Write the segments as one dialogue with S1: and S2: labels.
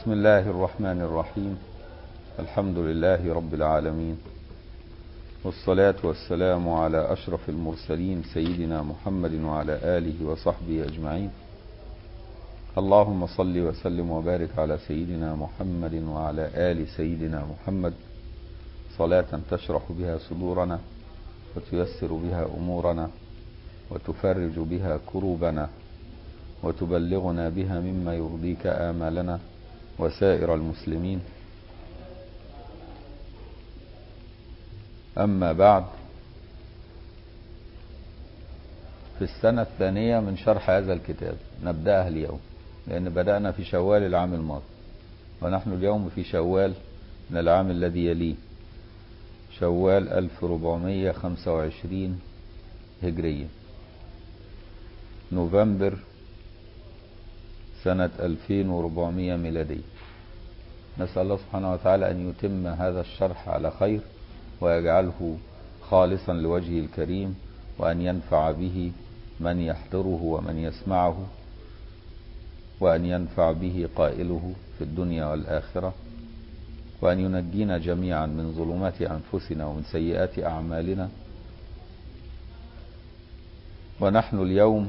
S1: بسم الله الرحمن الرحيم الحمد لله رب العالمين والصلاة والسلام على أشرف المرسلين سيدنا محمد وعلى آله وصحبه أجمعين اللهم صل وسلم وبارك على سيدنا محمد وعلى آل سيدنا محمد صلاة تشرح بها صدورنا وتيسر بها أمورنا وتفرج بها كروبنا وتبلغنا بها مما يرضيك آمالنا وسائر المسلمين أما بعد في السنة الثانية من شرح هذا الكتاب نبدأها اليوم لأن بدأنا في شوال العام الماضي ونحن اليوم في شوال من العام الذي يليه شوال 1425 هجرية نوفمبر سنة 2400 ميلادية نسأل الله سبحانه وتعالى أن يتم هذا الشرح على خير ويجعله خالصا لوجهه الكريم وأن ينفع به من يحضره ومن يسمعه وأن ينفع به قائله في الدنيا والآخرة وأن ينجينا جميعا من ظلمات أنفسنا ومن سيئات أعمالنا ونحن اليوم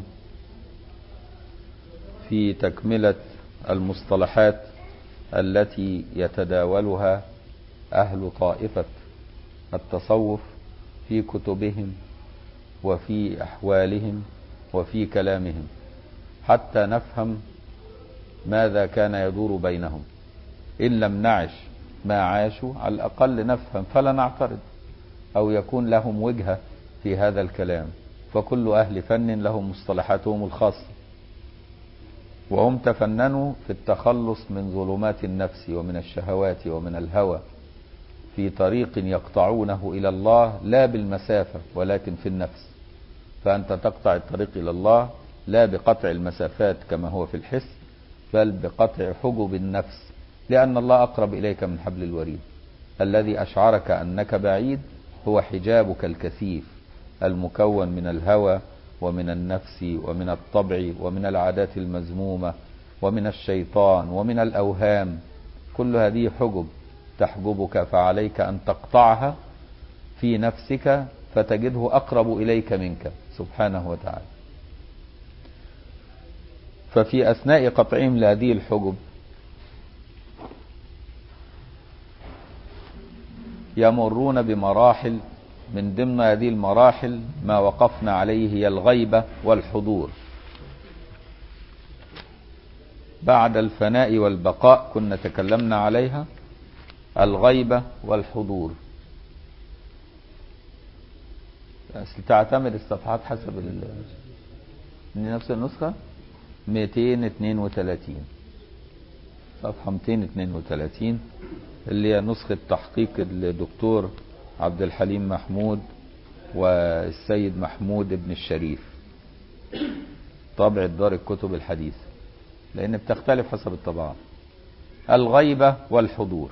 S1: في تكملة المصطلحات التي يتداولها أهل طائفة التصوف في كتبهم وفي أحوالهم وفي كلامهم حتى نفهم ماذا كان يدور بينهم إن لم نعش ما عاشوا على الأقل نفهم فلا نعترض أو يكون لهم وجهة في هذا الكلام فكل أهل فن لهم مصطلحاتهم الخاصة وهم تفننوا في التخلص من ظلمات النفس ومن الشهوات ومن الهوى في طريق يقطعونه إلى الله لا بالمسافة ولكن في النفس فأنت تقطع الطريق إلى الله لا بقطع المسافات كما هو في الحس بل بقطع حجب النفس لأن الله أقرب إليك من حبل الوريد الذي أشعرك أنك بعيد هو حجابك الكثيف المكون من الهوى ومن النفس ومن الطبع ومن العادات المذمومة ومن الشيطان ومن الأوهام كل هذه حجب تحجبك فعليك أن تقطعها في نفسك فتجده أقرب إليك منك سبحانه وتعالى ففي أثناء قطعهم لهذه الحجب يمرون بمراحل من ضمن هذه المراحل ما وقفنا عليه هي الغيبة والحضور بعد الفناء والبقاء كنا تكلمنا عليها الغيبة والحضور تعتمد الصفحات حسب ال... نفس النسخة 232 صفحة 232 اللي هي نسخة تحقيق الدكتور عبد الحليم محمود والسيد محمود ابن الشريف طبع دار الكتب الحديث لأن بتختلف حسب الطبعات الغيبة والحضور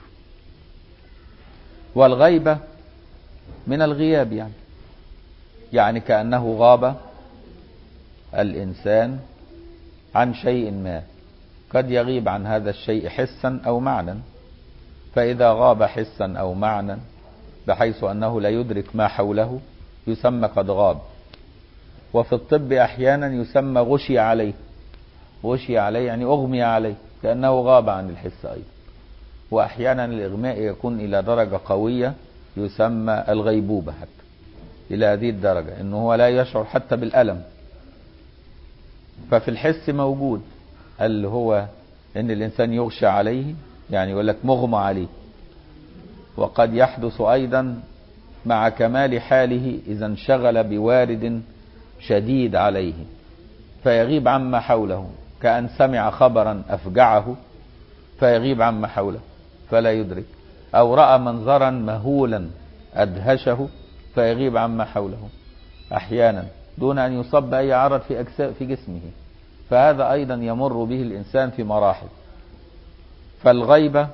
S1: والغيبة من الغياب يعني يعني كأنه غاب الإنسان عن شيء ما قد يغيب عن هذا الشيء حسا أو معنى فإذا غاب حسا أو معنى بحيث أنه لا يدرك ما حوله يسمى قد غاب وفي الطب أحيانا يسمى غشي عليه غشي عليه يعني أغمي عليه لأنه غاب عن الحس أيضا وأحيانا الإغماء يكون إلى درجة قوية يسمى الغيبوبة حتى إلى هذه الدرجة إنه هو لا يشعر حتى بالألم ففي الحس موجود اللي هو إن الإنسان يغشى عليه يعني يقول لك مغمى عليه وقد يحدث أيضا مع كمال حاله إذا انشغل بوارد شديد عليه فيغيب عما حوله كأن سمع خبرا أفجعه فيغيب عما حوله فلا يدرك أو رأى منظرا مهولا أدهشه فيغيب عما حوله أحيانا دون أن يصاب بأي عرض في أجساء في جسمه فهذا أيضا يمر به الإنسان في مراحل فالغيبة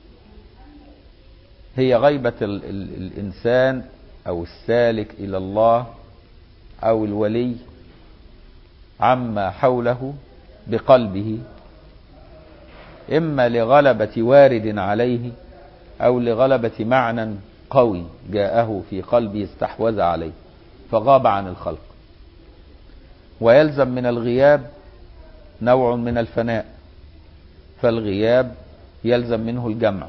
S1: هي غيبة ال ال الإنسان أو السالك إلى الله أو الولي عما حوله بقلبه إما لغلبة وارد عليه أو لغلبة معنى قوي جاءه في قلبه استحوذ عليه فغاب عن الخلق ويلزم من الغياب نوع من الفناء فالغياب يلزم منه الجمع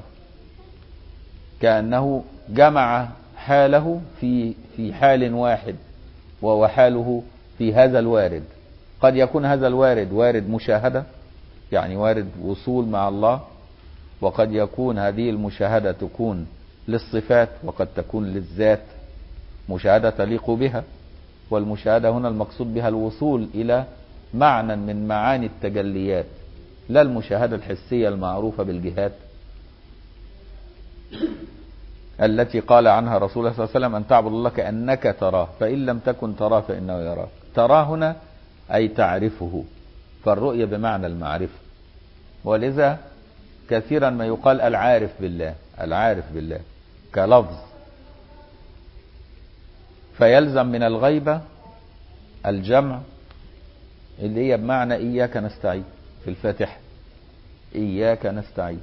S1: كأنه جمع حاله في في حال واحد وهو حاله في هذا الوارد قد يكون هذا الوارد وارد مشاهدة يعني وارد وصول مع الله وقد يكون هذه المشاهدة تكون للصفات وقد تكون للذات مشاهدة تليق بها والمشاهدة هنا المقصود بها الوصول إلى معنى من معاني التجليات لا المشاهدة الحسية المعروفة بالجهات التي قال عنها رسول الله صلى الله عليه وسلم أن تعبد الله كأنك تراه فإن لم تكن تراه فإنه يراك تراه هنا أي تعرفه فالرؤية بمعنى المعرفة ولذا كثيرا ما يقال العارف بالله العارف بالله كلفظ فيلزم من الغيبة الجمع اللي هي بمعنى إياك نستعين في الفاتحة إياك نستعين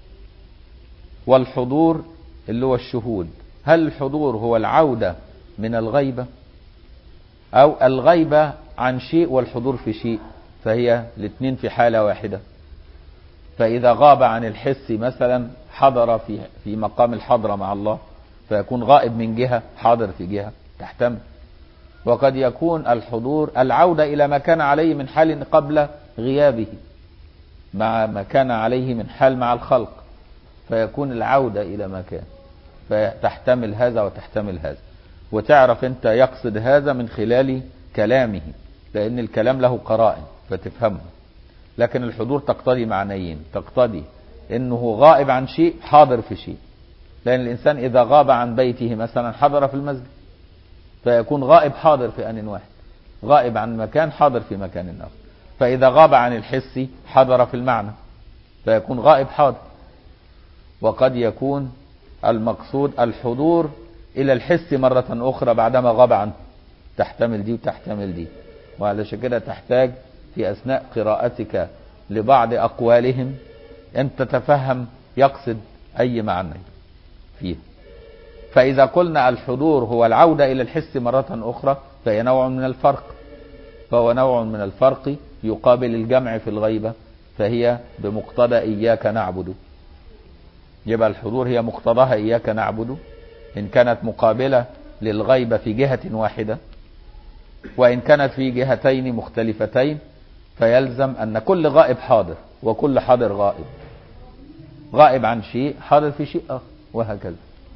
S1: والحضور اللي هو الشهود هل الحضور هو العودة من الغيبة أو الغيبة عن شيء والحضور في شيء فهي الاثنين في حالة واحدة فإذا غاب عن الحس مثلا حضر في في مقام الحضرة مع الله فيكون غائب من جهة حاضر في جهة تحتمل وقد يكون الحضور العودة إلى ما كان عليه من حال قبل غيابه مع ما كان عليه من حال مع الخلق فيكون العودة إلى ما كان فتحتمل هذا وتحتمل هذا وتعرف أنت يقصد هذا من خلال كلامه لأن الكلام له قرائن فتفهمه لكن الحضور تقتضي معنيين تقتضي انه غائب عن شيء حاضر في شيء لان الانسان اذا غاب عن بيته مثلا حضر في المسجد فيكون غائب حاضر في ان واحد غائب عن مكان حاضر في مكان اخر فاذا غاب عن الحس حضر في المعنى فيكون غائب حاضر وقد يكون المقصود الحضور الى الحس مرة اخرى بعدما غاب عنه تحتمل دي وتحتمل دي وعلشان كده تحتاج في أثناء قراءتك لبعض أقوالهم أن تتفهم يقصد أي معنى فيه فإذا قلنا الحضور هو العودة إلى الحس مرة أخرى فهي نوع من الفرق فهو نوع من الفرق يقابل الجمع في الغيبة فهي بمقتضى إياك نعبد يبقى الحضور هي مقتضاها إياك نعبد إن كانت مقابلة للغيبة في جهة واحدة وإن كانت في جهتين مختلفتين فيلزم أن كل غائب حاضر وكل حاضر غائب غائب عن شيء حاضر في شيء آخر وهكذا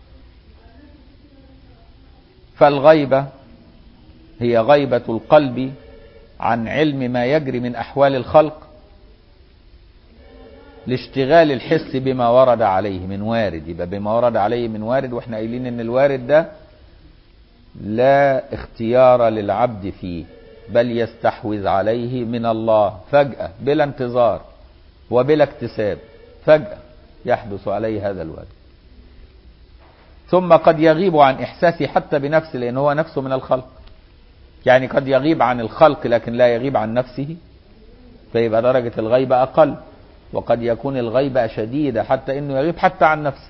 S1: فالغيبة هي غيبة القلب عن علم ما يجري من أحوال الخلق لاشتغال الحس بما ورد عليه من وارد يبقى بما ورد عليه من وارد واحنا قايلين ان الوارد ده لا اختيار للعبد فيه بل يستحوذ عليه من الله فجأة بلا انتظار وبلا اكتساب فجأة يحدث عليه هذا الوارد ثم قد يغيب عن إحساسه حتى بنفسه لأن هو نفسه من الخلق يعني قد يغيب عن الخلق لكن لا يغيب عن نفسه فيبقى درجة الغيبة أقل وقد يكون الغيبة شديدة حتى أنه يغيب حتى عن نفسه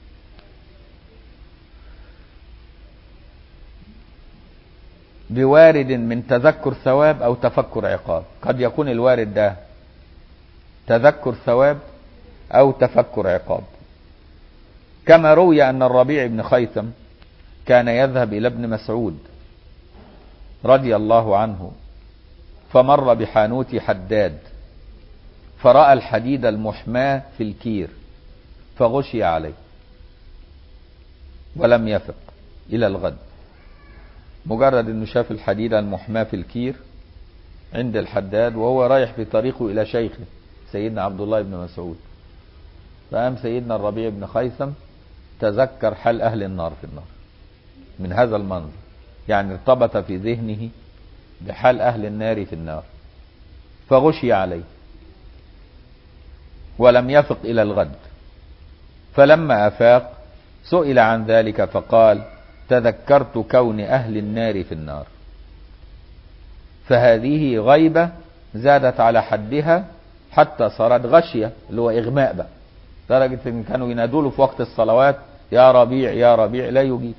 S1: بوارد من تذكر ثواب أو تفكر عقاب قد يكون الوارد ده تذكر ثواب أو تفكر عقاب كما روي أن الربيع بن خيثم كان يذهب إلى ابن مسعود رضي الله عنه فمر بحانوت حداد فرأى الحديد المحماة في الكير فغشي عليه ولم يفق إلى الغد مجرد انه شاف الحديدة المحماة في الكير عند الحداد وهو رايح في طريقه الى شيخه سيدنا عبد الله بن مسعود فقام سيدنا الربيع بن خيثم تذكر حال اهل النار في النار من هذا المنظر يعني ارتبط في ذهنه بحال اهل النار في النار فغشي عليه ولم يفق الى الغد فلما افاق سئل عن ذلك فقال تذكرت كون أهل النار في النار فهذه غيبة زادت على حدها حتى صارت غشية اللي هو إغماء بقى درجة إن كانوا ينادوا له في وقت الصلوات يا ربيع يا ربيع لا يجيب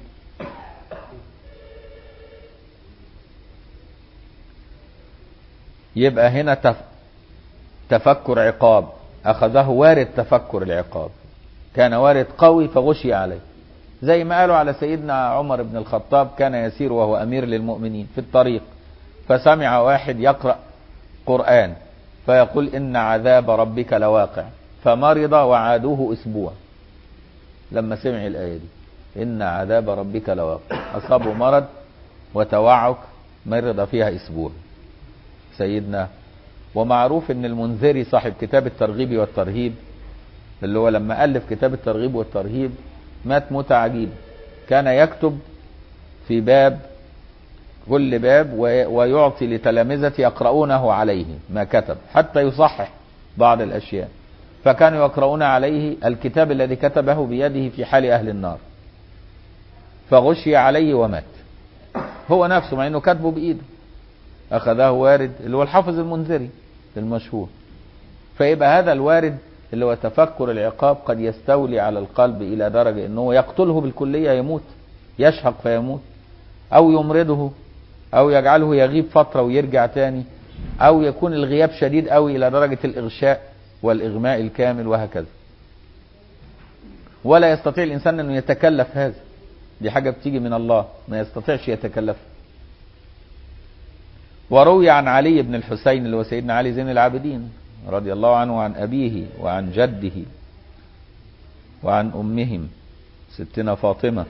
S1: يبقى هنا تف... تفكر عقاب أخذه وارد تفكر العقاب كان وارد قوي فغشي عليه زي ما قالوا على سيدنا عمر بن الخطاب كان يسير وهو أمير للمؤمنين في الطريق فسمع واحد يقرأ قرآن فيقول إن عذاب ربك لواقع فمرض وعادوه أسبوع لما سمع الآية دي إن عذاب ربك لواقع أصابه مرض وتوعك مرض فيها أسبوع سيدنا ومعروف ان المنذري صاحب كتاب الترغيب والترهيب اللي هو لما ألف كتاب الترغيب والترهيب مات موت عجيب كان يكتب في باب كل باب ويعطي لتلامذة يقرؤونه عليه ما كتب حتى يصحح بعض الأشياء فكانوا يقرؤون عليه الكتاب الذي كتبه بيده في حال أهل النار فغشي عليه ومات هو نفسه مع انه كاتبه بإيده أخذه وارد اللي هو الحافظ المنذري المشهور فيبقى هذا الوارد اللي هو تفكر العقاب قد يستولي على القلب إلى درجة أنه يقتله بالكلية يموت يشهق فيموت أو يمرضه أو يجعله يغيب فترة ويرجع تاني أو يكون الغياب شديد أوي إلى درجة الإغشاء والإغماء الكامل وهكذا ولا يستطيع الإنسان أنه يتكلف هذا دي حاجة بتيجي من الله ما يستطيعش يتكلف وروي عن علي بن الحسين اللي هو سيدنا علي زين العابدين رضي الله عنه وعن أبيه وعن جده وعن أمهم ستنا فاطمة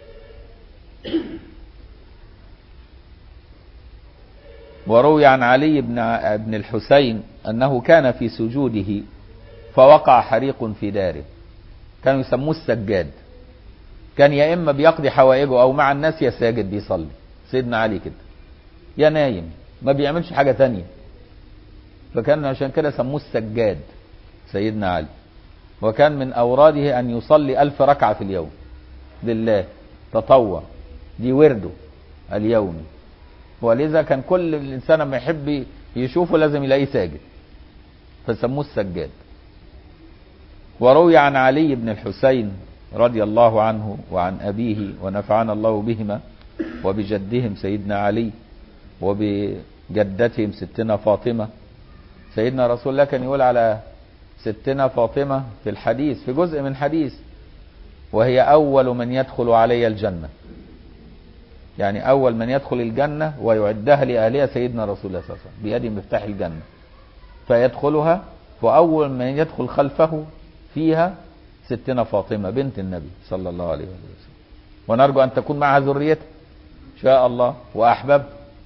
S1: وروي عن علي بن ابن الحسين أنه كان في سجوده فوقع حريق في داره كانوا يسموه السجاد كان يا إما بيقضي حوائجه أو مع الناس يا ساجد بيصلي سيدنا علي كده يا نايم ما بيعملش حاجة تانية فكان عشان كده سموه السجاد سيدنا علي وكان من أوراده أن يصلي ألف ركعة في اليوم لله تطوع دي ورده اليومي ولذا كان كل الإنسان ما يحب يشوفه لازم يلاقيه ساجد فسموه السجاد وروي عن علي بن الحسين رضي الله عنه وعن أبيه ونفعنا الله بهما وبجدهم سيدنا علي وبجدتهم ستنا فاطمة سيدنا رسول الله كان يقول على ستنا فاطمة في الحديث في جزء من حديث وهي أول من يدخل علي الجنة يعني أول من يدخل الجنة ويعدها لأهلها سيدنا رسول الله صلى الله عليه وسلم بيد مفتاح الجنة فيدخلها وأول من يدخل خلفه فيها ستنا فاطمة بنت النبي صلى الله عليه وسلم ونرجو أن تكون معها ذريته إن شاء الله وأحباب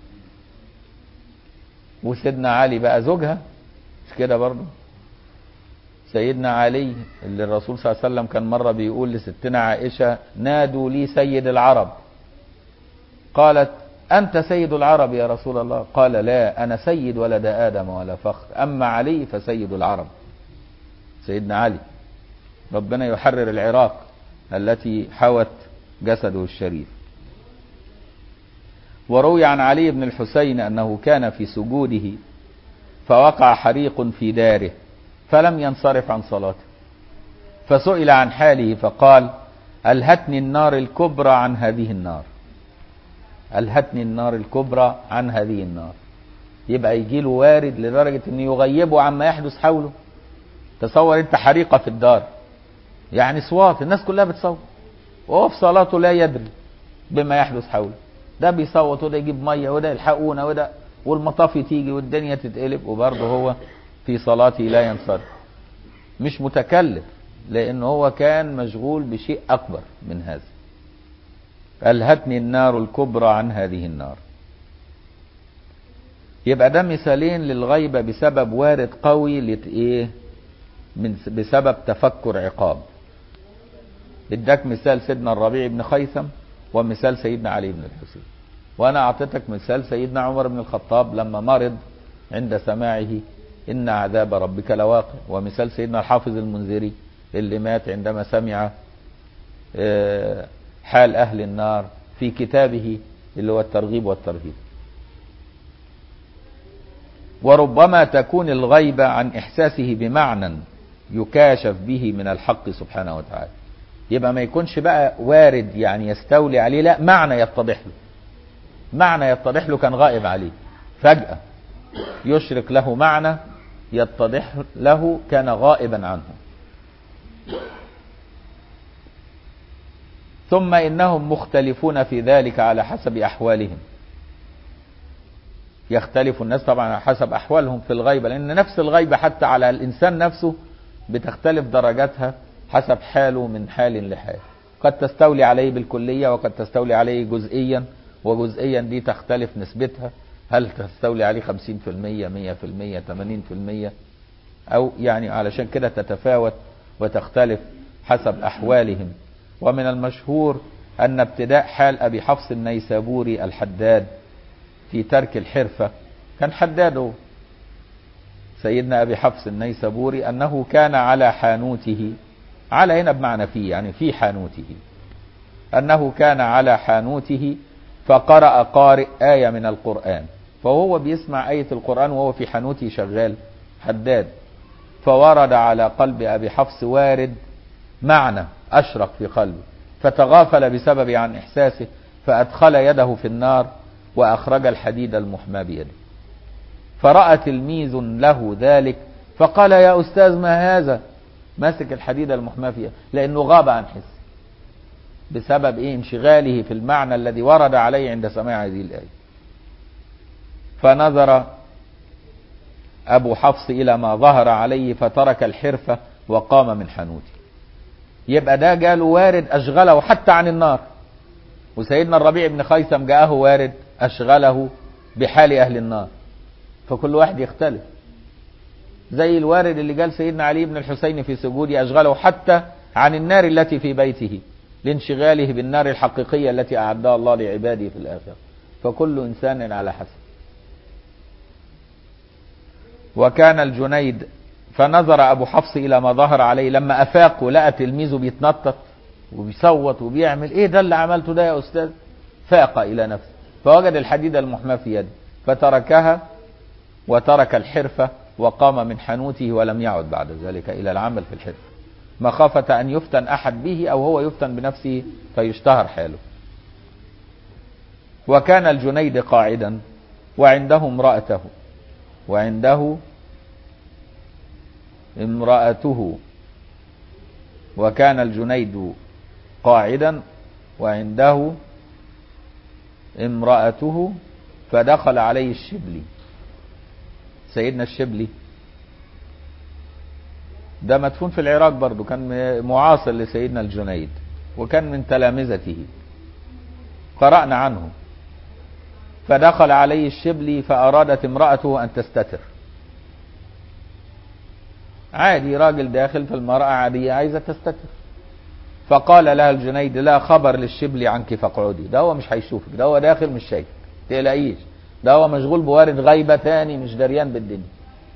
S1: وسيدنا علي بقى زوجها مش كده برضه سيدنا علي اللي الرسول صلى الله عليه وسلم كان مرة بيقول لستنا عائشة نادوا لي سيد العرب قالت أنت سيد العرب يا رسول الله قال لا أنا سيد ولد آدم ولا فخر أما علي فسيد العرب سيدنا علي ربنا يحرر العراق التي حوت جسده الشريف وروي عن علي بن الحسين أنه كان في سجوده فوقع حريق في داره فلم ينصرف عن صلاته فسئل عن حاله فقال ألهتني النار الكبرى عن هذه النار ألهتني النار الكبرى عن هذه النار يبقى يجي له وارد لدرجة أن يغيبه عما يحدث حوله تصور أنت حريقة في الدار يعني صوات الناس كلها بتصوت وهو في صلاته لا يدري بما يحدث حوله ده بيصوت وده يجيب ميه وده يلحقونا وده والمطافي تيجي والدنيا تتقلب وبرضه هو في صلاته لا ينصرف مش متكلف لأن هو كان مشغول بشيء أكبر من هذا ألهتني النار الكبرى عن هذه النار يبقى ده مثالين للغيبة بسبب وارد قوي لت ايه من بسبب تفكر عقاب اداك مثال سيدنا الربيع بن خيثم ومثال سيدنا علي بن الحسين وانا اعطيتك مثال سيدنا عمر بن الخطاب لما مرض عند سماعه ان عذاب ربك لواقع ومثال سيدنا الحافظ المنذري اللي مات عندما سمع حال اهل النار في كتابه اللي هو الترغيب والترهيب وربما تكون الغيبة عن إحساسه بمعنى يكاشف به من الحق سبحانه وتعالى يبقى ما يكونش بقى وارد يعني يستولي عليه لا معنى يتضح له معنى يتضح له كان غائب عليه فجأة يشرك له معنى يتضح له كان غائبا عنه ثم إنهم مختلفون في ذلك على حسب أحوالهم يختلف الناس طبعا على حسب أحوالهم في الغيبة لأن نفس الغيبة حتى على الإنسان نفسه بتختلف درجاتها حسب حاله من حال لحال قد تستولي عليه بالكلية وقد تستولي عليه جزئيا وجزئيا دي تختلف نسبتها هل تستولي عليه 50% 100% 80% أو يعني علشان كده تتفاوت وتختلف حسب أحوالهم ومن المشهور أن ابتداء حال أبي حفص النيسابوري الحداد في ترك الحرفة كان حداده سيدنا أبي حفص النيسابوري أنه كان على حانوته على هنا بمعنى فيه يعني في حانوته أنه كان على حانوته فقرأ قارئ آية من القرآن فهو بيسمع آية القرآن وهو في حانوته شغال حداد فورد على قلب أبي حفص وارد معنى أشرق في قلبه فتغافل بسبب عن إحساسه فأدخل يده في النار وأخرج الحديد المحمى بيده فرأى تلميذ له ذلك فقال يا أستاذ ما هذا ماسك الحديد المحمى فيها لأنه غاب عن حس بسبب إيه انشغاله في المعنى الذي ورد عليه عند سماع هذه الآية فنظر أبو حفص إلى ما ظهر عليه فترك الحرفة وقام من حنوته يبقى ده جاله وارد أشغله حتى عن النار وسيدنا الربيع بن خيثم جاءه وارد أشغله بحال أهل النار فكل واحد يختلف زي الوارد اللي قال سيدنا علي بن الحسين في سجوده أشغله حتى عن النار التي في بيته لانشغاله بالنار الحقيقية التي أعدها الله لعباده في الآخرة فكل إنسان على حسب وكان الجنيد فنظر أبو حفص إلى ما ظهر عليه لما أفاق ولقى تلميذه بيتنطط وبيصوت وبيعمل إيه ده اللي عملته ده يا أستاذ فاق إلى نفسه فوجد الحديد المحمى في يده فتركها وترك الحرفة وقام من حنوته ولم يعد بعد ذلك إلى العمل في الحرفة مخافة أن يفتن أحد به أو هو يفتن بنفسه فيشتهر حاله وكان الجنيد قاعدا وعنده امرأته وعنده امرأته وكان الجنيد قاعدا وعنده امرأته فدخل عليه الشبلي سيدنا الشبلي ده مدفون في العراق برضه كان معاصر لسيدنا الجنيد وكان من تلامذته قرأنا عنه فدخل عليه الشبلي فأرادت امرأته أن تستتر عادي راجل داخل في المرأة عادية عايزة تستتر فقال لها الجنيد لا خبر للشبلي عنك فاقعدي ده هو مش هيشوفك ده هو داخل مش شايفك تقلقيش ده هو مشغول بوارد غيبة تاني مش دريان بالدنيا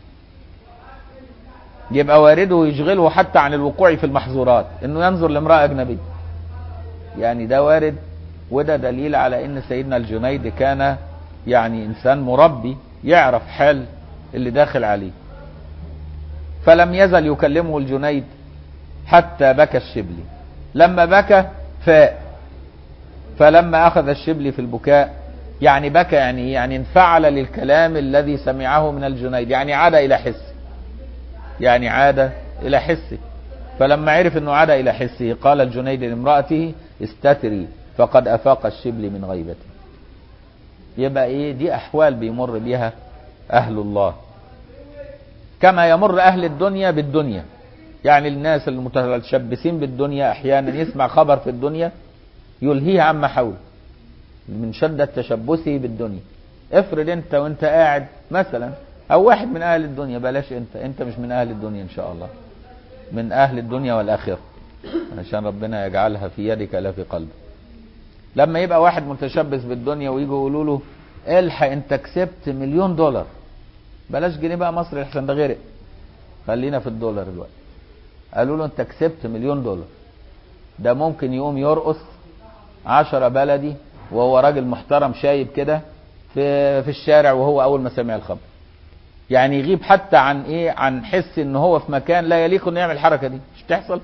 S1: يبقى وارده يشغله حتى عن الوقوع في المحظورات انه ينظر لامرأة اجنبية يعني ده وارد وده دليل على ان سيدنا الجنيد كان يعني انسان مربي يعرف حال اللي داخل عليه فلم يزل يكلمه الجنيد حتى بكى الشبلي لما بكى فاء فلما اخذ الشبلي في البكاء يعني بكى يعني يعني انفعل للكلام الذي سمعه من الجنيد يعني عاد الى حسه يعني عاد الى حسه فلما عرف انه عاد الى حسه قال الجنيد لامرأته استتري فقد افاق الشبل من غيبته يبقى ايه دي احوال بيمر بها اهل الله كما يمر اهل الدنيا بالدنيا يعني الناس المتشبثين بالدنيا احيانا يسمع خبر في الدنيا يلهيه عما حوله من شدة تشبثه بالدنيا افرض انت وانت قاعد مثلا او واحد من اهل الدنيا بلاش انت انت مش من اهل الدنيا ان شاء الله من اهل الدنيا والاخره عشان ربنا يجعلها في يدك لا في قلبك لما يبقى واحد متشبث بالدنيا ويجوا يقولوا له الحق انت كسبت مليون دولار بلاش جنيه بقى مصري احسن ده غرق خلينا في الدولار دلوقتي قالوا له انت كسبت مليون دولار ده ممكن يقوم يرقص عشرة بلدي وهو راجل محترم شايب كده في في الشارع وهو اول ما سمع الخبر يعني يغيب حتى عن ايه عن حس ان هو في مكان لا يليق انه يعمل الحركه دي مش بتحصل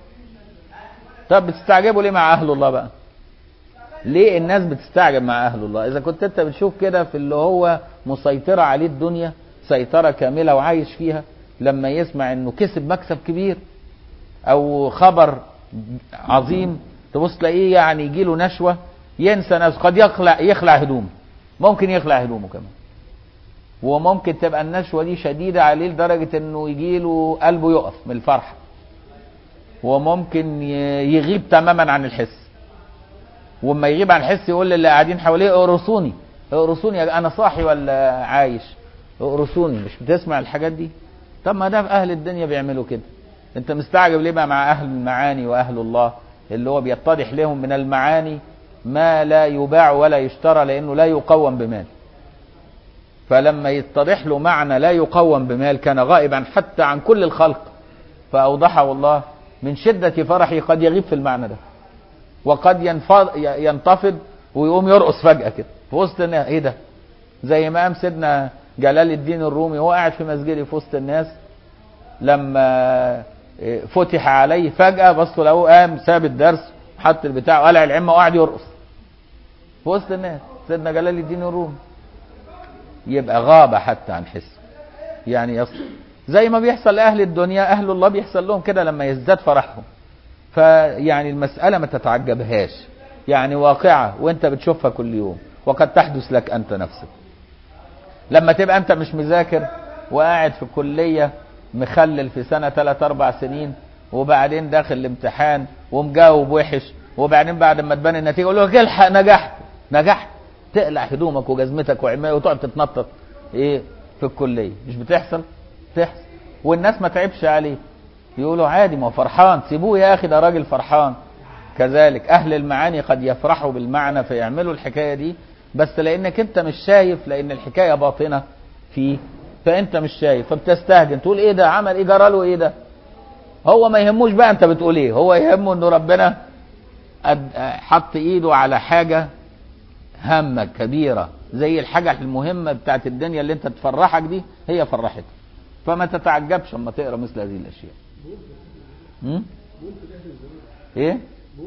S1: طب بتستعجبوا ليه مع اهل الله بقى ليه الناس بتستعجب مع اهل الله اذا كنت انت بتشوف كده في اللي هو مسيطرة عليه الدنيا سيطرة كاملة وعايش فيها لما يسمع انه كسب مكسب كبير او خبر عظيم تبص تلاقيه يعني يجي له نشوة ينسى نفسه قد يخلع يخلع هدومه ممكن يخلع هدومه كمان وممكن تبقى النشوة دي شديدة عليه لدرجة انه يجي له قلبه يقف من الفرحة وممكن يغيب تماما عن الحس واما يغيب عن الحس يقول للي قاعدين حواليه اقرصوني اقرصوني انا صاحي ولا عايش اقرصوني مش بتسمع الحاجات دي طب ما ده في اهل الدنيا بيعملوا كده انت مستعجب ليه بقى مع اهل المعاني واهل الله اللي هو بيتضح لهم من المعاني ما لا يباع ولا يشترى لانه لا يقوم بمال فلما يتضح له معنى لا يقوم بمال كان غائبا حتى عن كل الخلق فاوضحه الله من شدة فرحه قد يغيب في المعنى ده وقد ينفض ينتفض ويقوم يرقص فجأة كده في وسط الناس ايه ده زي ما قام سيدنا جلال الدين الرومي وهو قاعد في مسجده في وسط الناس لما فتح عليه فجأة بصوا له قام ساب الدرس حط البتاع وقلع العمة وقعد يرقص في وسط الناس سيدنا جلال الدين الرومي يبقى غاب حتى عن حسه يعني يصل زي ما بيحصل لأهل الدنيا أهل الله بيحصل لهم كده لما يزداد فرحهم فيعني المسألة ما تتعجبهاش يعني واقعة وانت بتشوفها كل يوم وقد تحدث لك انت نفسك لما تبقى انت مش مذاكر وقاعد في كلية مخلل في سنة 3 4 سنين وبعدين داخل الامتحان ومجاوب وحش وبعدين بعد ما تبان النتيجة يقول لك الحق نجحت نجحت تقلع هدومك وجزمتك وعماية وتقعد تتنطط ايه في الكلية مش بتحصل تحصل والناس ما تعبش عليه يقولوا عادي ما هو فرحان سيبوه يا اخي ده راجل فرحان كذلك اهل المعاني قد يفرحوا بالمعنى فيعملوا الحكايه دي بس لانك انت مش شايف لان الحكايه باطنه فيه فانت مش شايف فبتستهجن تقول ايه ده عمل ايه جرى له ايه ده هو ما يهموش بقى انت بتقول ايه هو يهمه انه ربنا حط ايده على حاجه هامه كبيره زي الحاجه المهمه بتاعت الدنيا اللي انت تفرحك دي هي فرحتك فما تتعجبش اما تقرا مثل هذه الاشياء ايه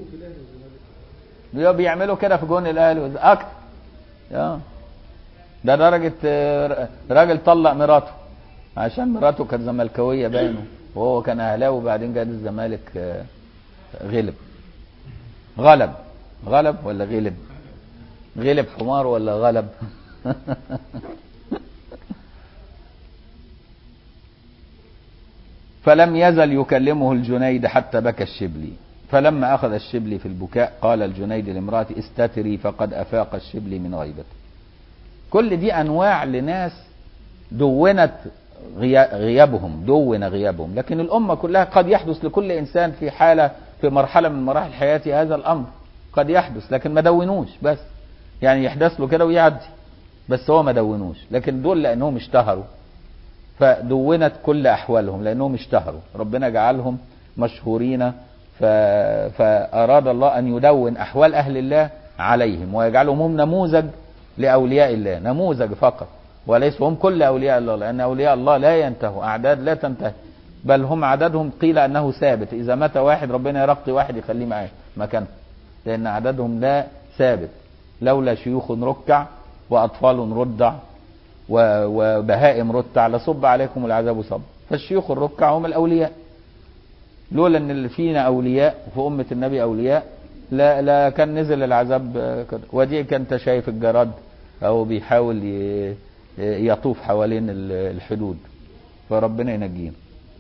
S1: بيعملوا كده في جون الاهلي اكتر اه ده درجة راجل طلق مراته عشان مراته كانت زملكاوية باينه وهو كان اهلاوي وبعدين جاد الزمالك غلب غلب غلب ولا غلب غلب حمار ولا غلب فلم يزل يكلمه الجنيد حتى بكى الشبلي فلما أخذ الشبلي في البكاء قال الجنيد لامرأته استتري فقد أفاق الشبلي من غيبته كل دي أنواع لناس دونت غيابهم دون غيابهم لكن الأمة كلها قد يحدث لكل إنسان في حالة في مرحلة من مراحل حياته هذا الأمر قد يحدث لكن ما دونوش بس يعني يحدث له كده ويعدي بس هو ما دونوش لكن دول لأنهم اشتهروا فدونت كل أحوالهم لأنهم اشتهروا ربنا جعلهم مشهورين ف... فأراد الله أن يدون أحوال أهل الله عليهم ويجعلهم هم نموذج لأولياء الله نموذج فقط وليس هم كل أولياء الله لأن أولياء الله لا ينتهوا أعداد لا تنتهي بل هم عددهم قيل أنه ثابت إذا مات واحد ربنا يرقي واحد يخليه معاه مكانه لأن عددهم لا ثابت لولا شيوخ ركع وأطفال ردع وبهائم رتع لصب عليكم العذاب صب فالشيوخ الركع هم الأولياء لولا ان اللي فينا اولياء وفي امه النبي اولياء لا لا كان نزل العذاب كده ودي كنت شايف الجراد او بيحاول يطوف حوالين الحدود فربنا ينجينا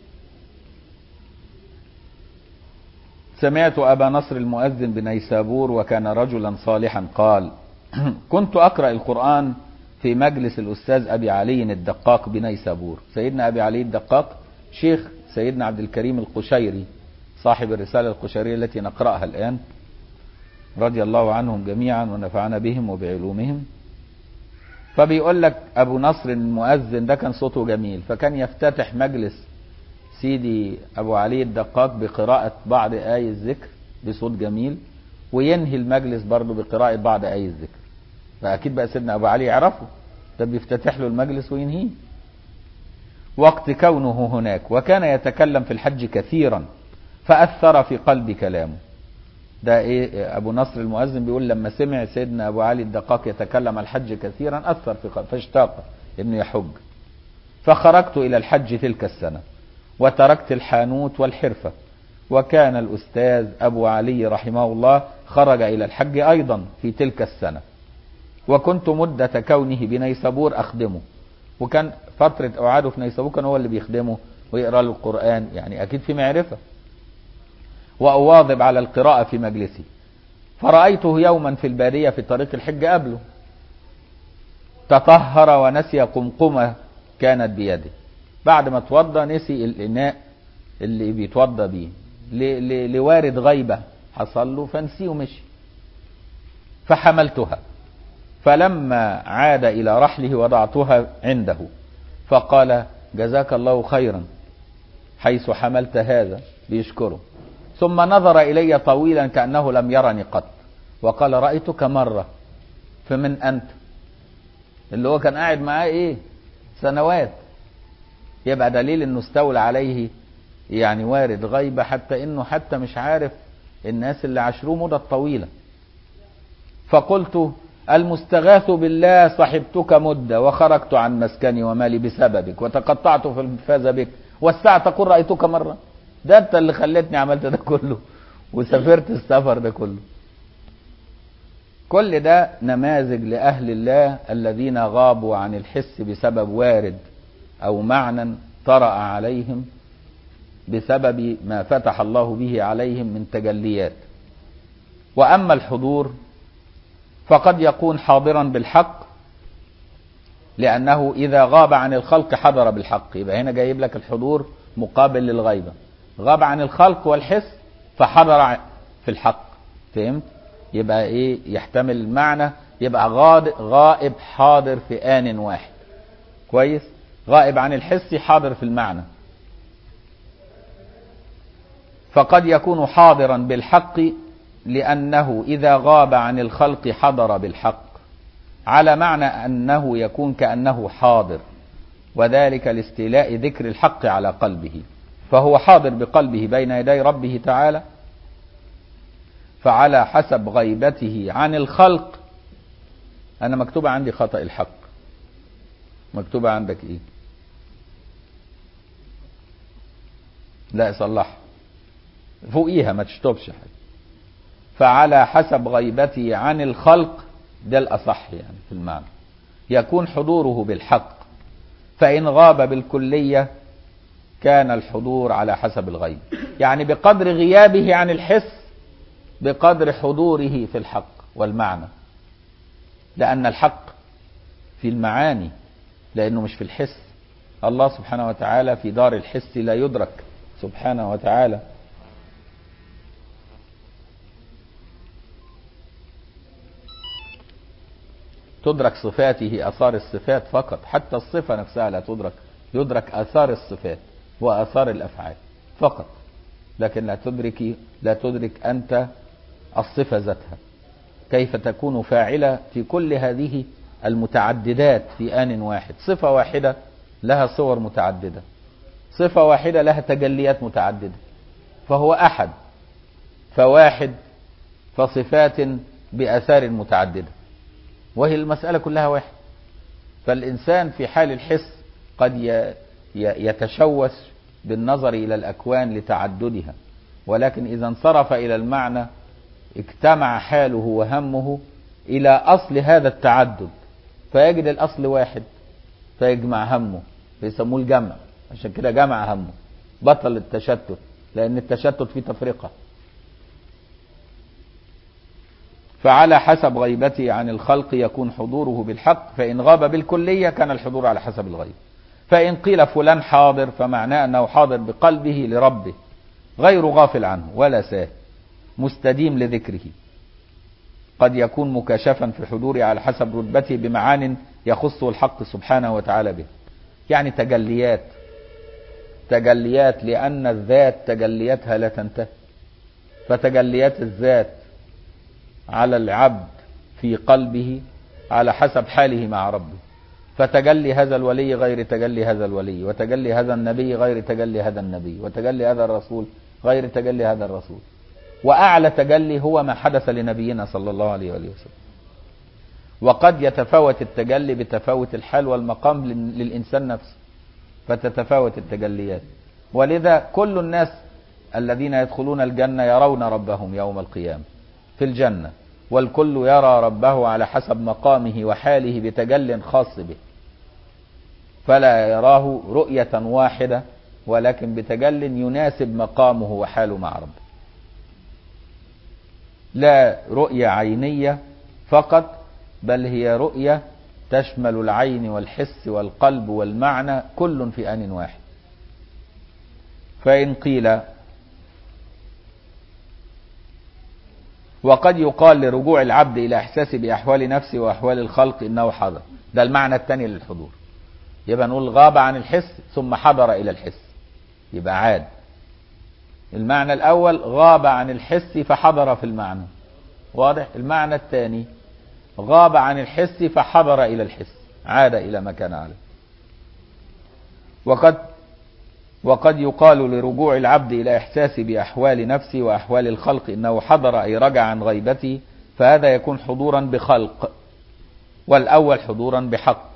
S1: سمعت ابا نصر المؤذن بنيسابور وكان رجلا صالحا قال كنت اقرا القران في مجلس الاستاذ ابي علي الدقاق بنيسابور سيدنا ابي علي الدقاق شيخ سيدنا عبد الكريم القشيري صاحب الرسالة القشيرية التي نقرأها الآن رضي الله عنهم جميعا ونفعنا بهم وبعلومهم فبيقول لك أبو نصر المؤذن ده كان صوته جميل فكان يفتتح مجلس سيدي أبو علي الدقاق بقراءة بعض آي الذكر بصوت جميل وينهي المجلس برضه بقراءة بعض آي الذكر فأكيد بقى سيدنا أبو علي يعرفه ده بيفتتح له المجلس وينهيه وقت كونه هناك وكان يتكلم في الحج كثيرا فأثر في قلب كلامه ده ايه ابو نصر المؤذن بيقول لما سمع سيدنا ابو علي الدقاق يتكلم عن الحج كثيرا اثر في قلبه فاشتاق انه يحج فخرجت الى الحج تلك السنه وتركت الحانوت والحرفه وكان الاستاذ ابو علي رحمه الله خرج الى الحج ايضا في تلك السنه وكنت مده كونه بنيسابور اخدمه وكان فتره اعاده في نيسابور كان هو اللي بيخدمه ويقرا له القران يعني اكيد في معرفه وأواظب على القراءة في مجلسي فرأيته يوما في البادية في طريق الحج قبله تطهر ونسي قمقمة كانت بيده بعد ما توضى نسي الإناء اللي بيتوضى بيه ل- ل- لوارد غيبة حصل له فنسيه ومشي فحملتها فلما عاد إلى رحله وضعتها عنده فقال جزاك الله خيرا حيث حملت هذا بيشكره ثم نظر إلي طويلا كأنه لم يرني قط وقال رأيتك مرة فمن أنت اللي هو كان قاعد معاه إيه سنوات يبقى دليل انه استولى عليه يعني وارد غيبة حتى انه حتى مش عارف الناس اللي عاشروه مدة طويلة فقلت المستغاث بالله صحبتك مدة وخرجت عن مسكني ومالي بسببك وتقطعت في الفاز بك والساعة تقول رأيتك مرة ده انت اللي خلتني عملت ده كله وسافرت السفر ده كله كل ده نماذج لأهل الله الذين غابوا عن الحس بسبب وارد أو معنى طرأ عليهم بسبب ما فتح الله به عليهم من تجليات وأما الحضور فقد يكون حاضرا بالحق لأنه إذا غاب عن الخلق حضر بالحق يبقى هنا جايب لك الحضور مقابل للغيبة غاب عن الخلق والحس فحضر في الحق فهمت يبقى ايه يحتمل المعنى يبقى غاد غائب حاضر في آن واحد كويس غائب عن الحس حاضر في المعنى فقد يكون حاضرا بالحق لأنه إذا غاب عن الخلق حضر بالحق على معنى أنه يكون كأنه حاضر وذلك لاستيلاء ذكر الحق على قلبه فهو حاضر بقلبه بين يدي ربه تعالى فعلى حسب غيبته عن الخلق أنا مكتوبة عندي خطأ الحق مكتوبة عندك إيه لا صلح فوقيها ما تشطبش حاجة فعلى حسب غيبته عن الخلق ده الأصح يعني في المعنى يكون حضوره بالحق فإن غاب بالكلية كان الحضور على حسب الغيب يعني بقدر غيابه عن الحس بقدر حضوره في الحق والمعنى لأن الحق في المعاني لأنه مش في الحس الله سبحانه وتعالى في دار الحس لا يدرك سبحانه وتعالى تدرك صفاته أثار الصفات فقط حتى الصفة نفسها لا تدرك يدرك أثار الصفات وأثار الأفعال فقط لكن لا تدرك لا تدرك أنت الصفة ذاتها كيف تكون فاعلة في كل هذه المتعددات في آن واحد صفة واحدة لها صور متعددة صفة واحدة لها تجليات متعددة فهو أحد فواحد فصفات بأثار متعددة وهي المسألة كلها واحد فالإنسان في حال الحس قد يتشوش بالنظر إلى الأكوان لتعددها ولكن إذا انصرف إلى المعنى اجتمع حاله وهمه إلى أصل هذا التعدد فيجد الأصل واحد فيجمع همه فيسموه الجمع عشان كده جمع همه بطل التشتت لأن التشتت فيه تفرقة فعلى حسب غيبته عن الخلق يكون حضوره بالحق فإن غاب بالكلية كان الحضور على حسب الغيب فإن قيل فلان حاضر فمعناه أنه حاضر بقلبه لربه غير غافل عنه ولا ساه مستديم لذكره قد يكون مكاشفا في حضوره على حسب رتبته بمعان يخصه الحق سبحانه وتعالى به يعني تجليات تجليات لأن الذات تجلياتها لا تنتهي فتجليات الذات على العبد في قلبه على حسب حاله مع ربه فتجلي هذا الولي غير تجلي هذا الولي وتجلي هذا النبي غير تجلي هذا النبي وتجلي هذا الرسول غير تجلي هذا الرسول وأعلى تجلي هو ما حدث لنبينا صلى الله عليه وآله وسلم وقد يتفاوت التجلي بتفاوت الحال والمقام للإنسان نفسه فتتفاوت التجليات ولذا كل الناس الذين يدخلون الجنة يرون ربهم يوم القيامة في الجنة والكل يرى ربه على حسب مقامه وحاله بتجل خاص به فلا يراه رؤية واحدة ولكن بتجل يناسب مقامه وحاله مع ربه لا رؤية عينية فقط بل هي رؤية تشمل العين والحس والقلب والمعنى كل في آن واحد فإن قيل وقد يقال لرجوع العبد إلى إحساسه بأحوال نفسه وأحوال الخلق إنه حضر ده المعنى الثاني للحضور يبقى نقول غاب عن الحس ثم حضر إلى الحس يبقى عاد المعنى الأول غاب عن الحس فحضر في المعنى واضح المعنى الثاني غاب عن الحس فحضر إلى الحس عاد إلى ما كان عليه وقد وقد يقال لرجوع العبد إلى إحساسه بأحوال نفسه وأحوال الخلق إنه حضر أي رجع عن غيبته فهذا يكون حضورا بخلق والأول حضورا بحق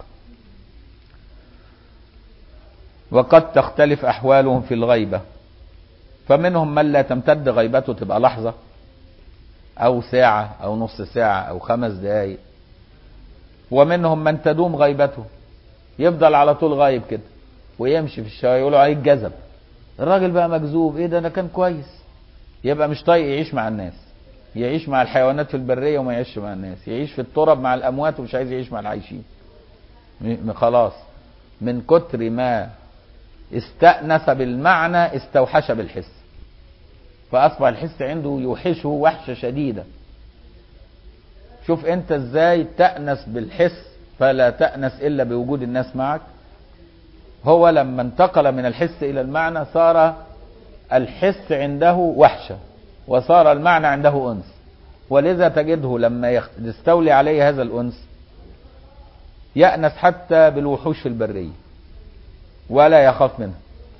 S1: وقد تختلف أحوالهم في الغيبة فمنهم من لا تمتد غيبته تبقى لحظة أو ساعة أو نص ساعة أو خمس دقايق ومنهم من تدوم غيبته يفضل على طول غايب كده ويمشي في الشارع يقولوا عليه الجذب الراجل بقى مجذوب ايه ده ده كان كويس يبقى مش طايق يعيش مع الناس يعيش مع الحيوانات في البريه وما يعيش مع الناس يعيش في التراب مع الاموات ومش عايز يعيش مع العايشين خلاص من كتر ما استأنس بالمعنى استوحش بالحس فأصبح الحس عنده يوحشه وحشة شديدة شوف انت ازاي تأنس بالحس فلا تأنس إلا بوجود الناس معك هو لما انتقل من الحس إلى المعنى صار الحس عنده وحشة وصار المعنى عنده أنس ولذا تجده لما يستولي عليه هذا الأنس يأنس حتى بالوحوش في البرية ولا يخاف منها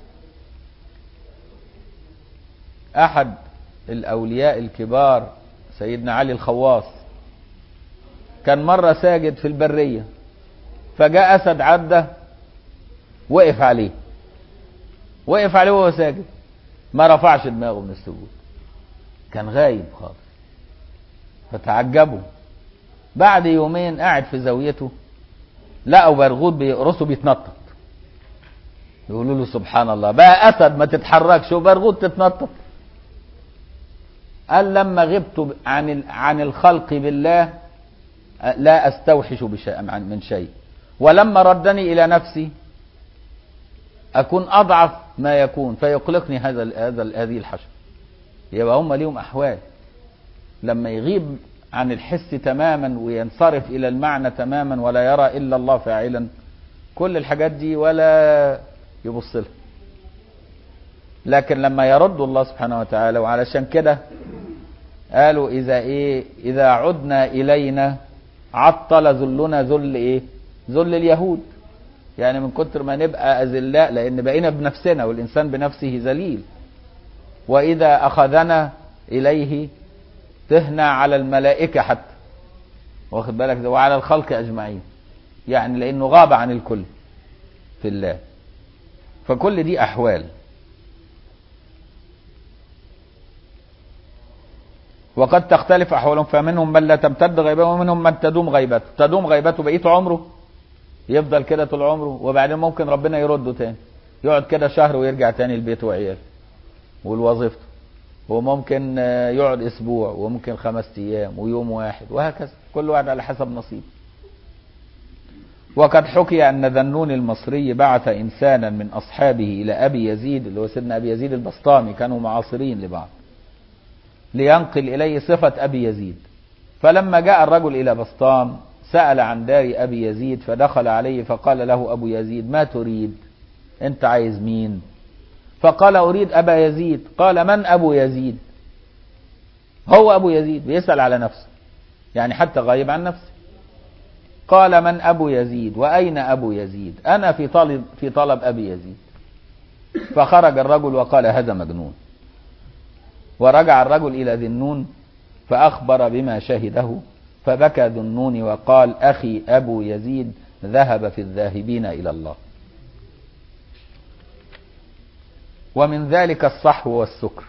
S1: أحد الأولياء الكبار سيدنا علي الخواص كان مرة ساجد في البرية فجاء أسد عدى وقف عليه وقف عليه وهو ساجد ما رفعش دماغه من السجود كان غايب خالص فتعجبوا بعد يومين قاعد في زاويته لقوا برغوث بيقرصه بيتنطط يقولوا له سبحان الله بقى اسد ما تتحركش وبرغوث تتنطط قال لما غبت عن عن الخلق بالله لا استوحش بشيء من شيء ولما ردني الى نفسي اكون اضعف ما يكون فيقلقني هذا هذا هذه الحشره يبقى هم ليهم احوال لما يغيب عن الحس تماما وينصرف الى المعنى تماما ولا يرى الا الله فاعلا كل الحاجات دي ولا يبص لها لكن لما يرد الله سبحانه وتعالى وعلشان كده قالوا اذا ايه اذا عدنا الينا عطل ذلنا ذل ايه ذل اليهود يعني من كتر ما نبقى اذلاء لان بقينا بنفسنا والانسان بنفسه ذليل واذا اخذنا اليه تهنى على الملائكه حتى واخد بالك ده وعلى الخلق اجمعين يعني لانه غاب عن الكل في الله فكل دي احوال وقد تختلف احوالهم فمنهم من لا تمتد غيبته ومنهم من تدوم غيبته تدوم غيبته بقيت عمره يفضل كده طول عمره وبعدين ممكن ربنا يرده تاني يقعد كده شهر ويرجع تاني البيت وعياله ولوظيفته وممكن يقعد اسبوع وممكن خمس ايام ويوم واحد وهكذا كل واحد على حسب نصيبه وقد حكي ان ذنون المصري بعث انسانا من اصحابه الى ابي يزيد اللي هو سيدنا ابي يزيد البسطامي كانوا معاصرين لبعض لينقل اليه صفه ابي يزيد فلما جاء الرجل الى بسطام سال عن دار ابي يزيد فدخل عليه فقال له ابو يزيد ما تريد انت عايز مين فقال اريد ابا يزيد قال من ابو يزيد هو ابو يزيد بيسال على نفسه يعني حتى غايب عن نفسه قال من أبو يزيد وأين أبو يزيد أنا في طلب, في طلب أبي يزيد فخرج الرجل وقال هذا مجنون ورجع الرجل إلى ذي النون فأخبر بما شهده فبكى ذو النون وقال أخي أبو يزيد ذهب في الذاهبين إلى الله ومن ذلك الصحو والسكر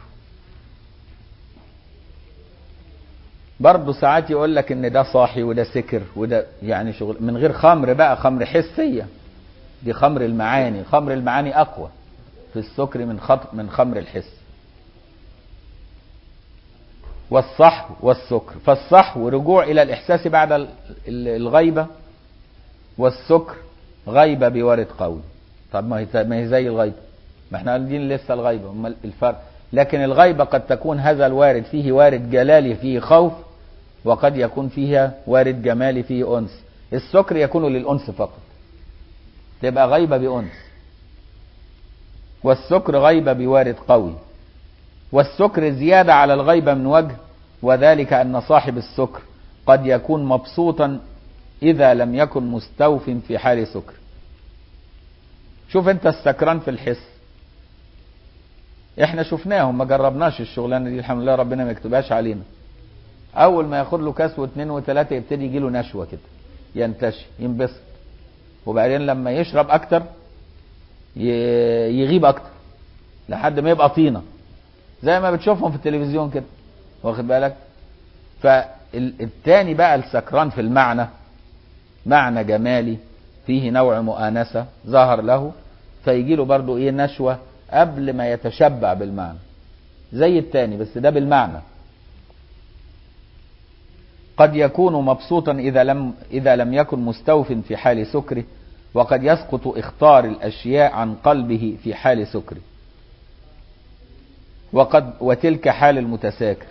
S1: برضه ساعات يقول لك ان ده صاحي وده سكر وده يعني شغل من غير خمر بقى خمر حسيه دي خمر المعاني خمر المعاني اقوى في السكر من خط من خمر الحس والصحو والسكر فالصحو رجوع الى الاحساس بعد الغيبه والسكر غيبه بوارد قوي طب ما هي ما هي زي الغيبه ما احنا قاعدين لسه الغيبه امال الفرق لكن الغيبه قد تكون هذا الوارد فيه وارد جلالي فيه خوف وقد يكون فيها وارد جمالي فيه انس السكر يكون للانس فقط تبقى غيبه بانس والسكر غيبه بوارد قوي والسكر زياده على الغيبه من وجه وذلك ان صاحب السكر قد يكون مبسوطا اذا لم يكن مستوف في حال سكر شوف انت السكران في الحس احنا شفناهم ما جربناش الشغلانه دي الحمد لله ربنا ما يكتبهاش علينا اول ما ياخد له كاس واثنين وثلاثه يبتدي يجي له نشوه كده ينتشي ينبسط وبعدين لما يشرب اكتر يغيب اكتر لحد ما يبقى طينه زي ما بتشوفهم في التلفزيون كده واخد بالك فالتاني بقى السكران في المعنى معنى جمالي فيه نوع مؤانسه ظهر له فيجي له برضه ايه نشوه قبل ما يتشبع بالمعنى زي التاني بس ده بالمعنى قد يكون مبسوطا إذا لم, إذا لم يكن مستوف في حال سكره وقد يسقط اختار الأشياء عن قلبه في حال سكره وقد وتلك حال المتساكر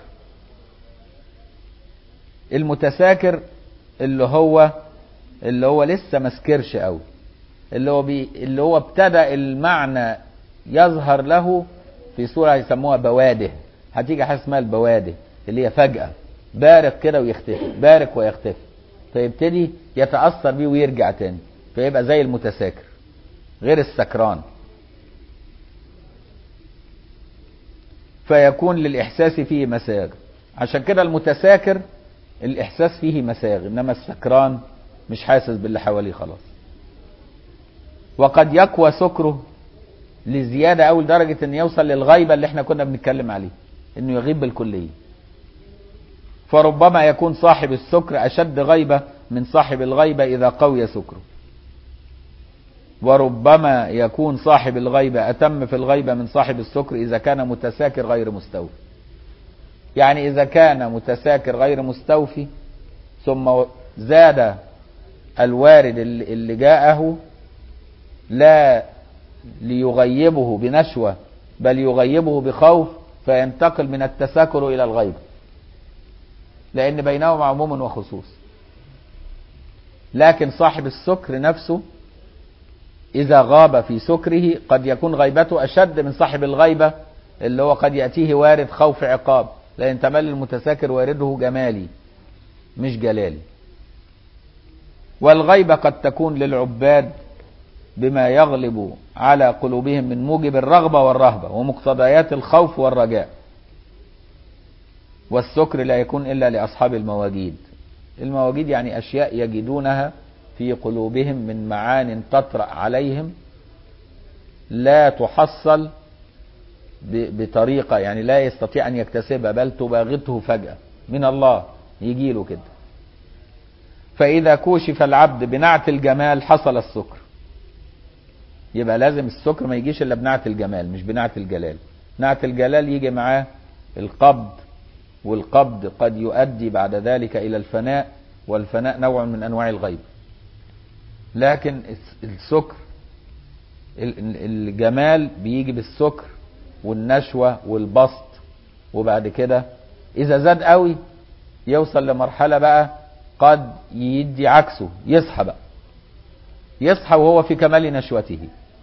S1: المتساكر اللي هو اللي هو لسه مسكرش قوي اللي هو بي اللي هو ابتدى المعنى يظهر له في صورة يسموها بواده هتيجي حاجة اسمها البواده اللي هي فجأة بارق كده ويختفي بارق ويختفي فيبتدي يتأثر بيه ويرجع تاني فيبقى زي المتساكر غير السكران فيكون للإحساس فيه مساغ عشان كده المتساكر الإحساس فيه مساغ إنما السكران مش حاسس باللي حواليه خلاص وقد يقوى سكره لزيادة أول درجة أن يوصل للغيبة اللي احنا كنا بنتكلم عليه أنه يغيب بالكلية فربما يكون صاحب السكر أشد غيبة من صاحب الغيبة إذا قوي سكره وربما يكون صاحب الغيبة أتم في الغيبة من صاحب السكر إذا كان متساكر غير مستوفي يعني إذا كان متساكر غير مستوفي ثم زاد الوارد اللي جاءه لا ليغيبه بنشوة بل يغيبه بخوف فينتقل من التساكر إلى الغيبة لأن بينهما عموم وخصوص لكن صاحب السكر نفسه إذا غاب في سكره قد يكون غيبته أشد من صاحب الغيبة اللي هو قد يأتيه وارد خوف عقاب لأن تملي المتساكر وارده جمالي مش جلالي والغيبة قد تكون للعباد بما يغلب على قلوبهم من موجب الرغبة والرهبة ومقتضيات الخوف والرجاء والسكر لا يكون إلا لأصحاب المواجيد المواجيد يعني أشياء يجدونها في قلوبهم من معان تطرأ عليهم لا تحصل بطريقة يعني لا يستطيع أن يكتسبها بل تباغته فجأة من الله يجي له كده فإذا كوشف العبد بنعت الجمال حصل السكر يبقى لازم السكر ما يجيش إلا بنعت الجمال مش بنعت الجلال نعت الجلال يجي معاه القبض والقبض قد يؤدي بعد ذلك إلى الفناء والفناء نوع من أنواع الغيب لكن السكر الجمال بيجي بالسكر والنشوة والبسط وبعد كده إذا زاد قوي يوصل لمرحلة بقى قد يدي عكسه يصحى بقى يصحى وهو في كمال نشوته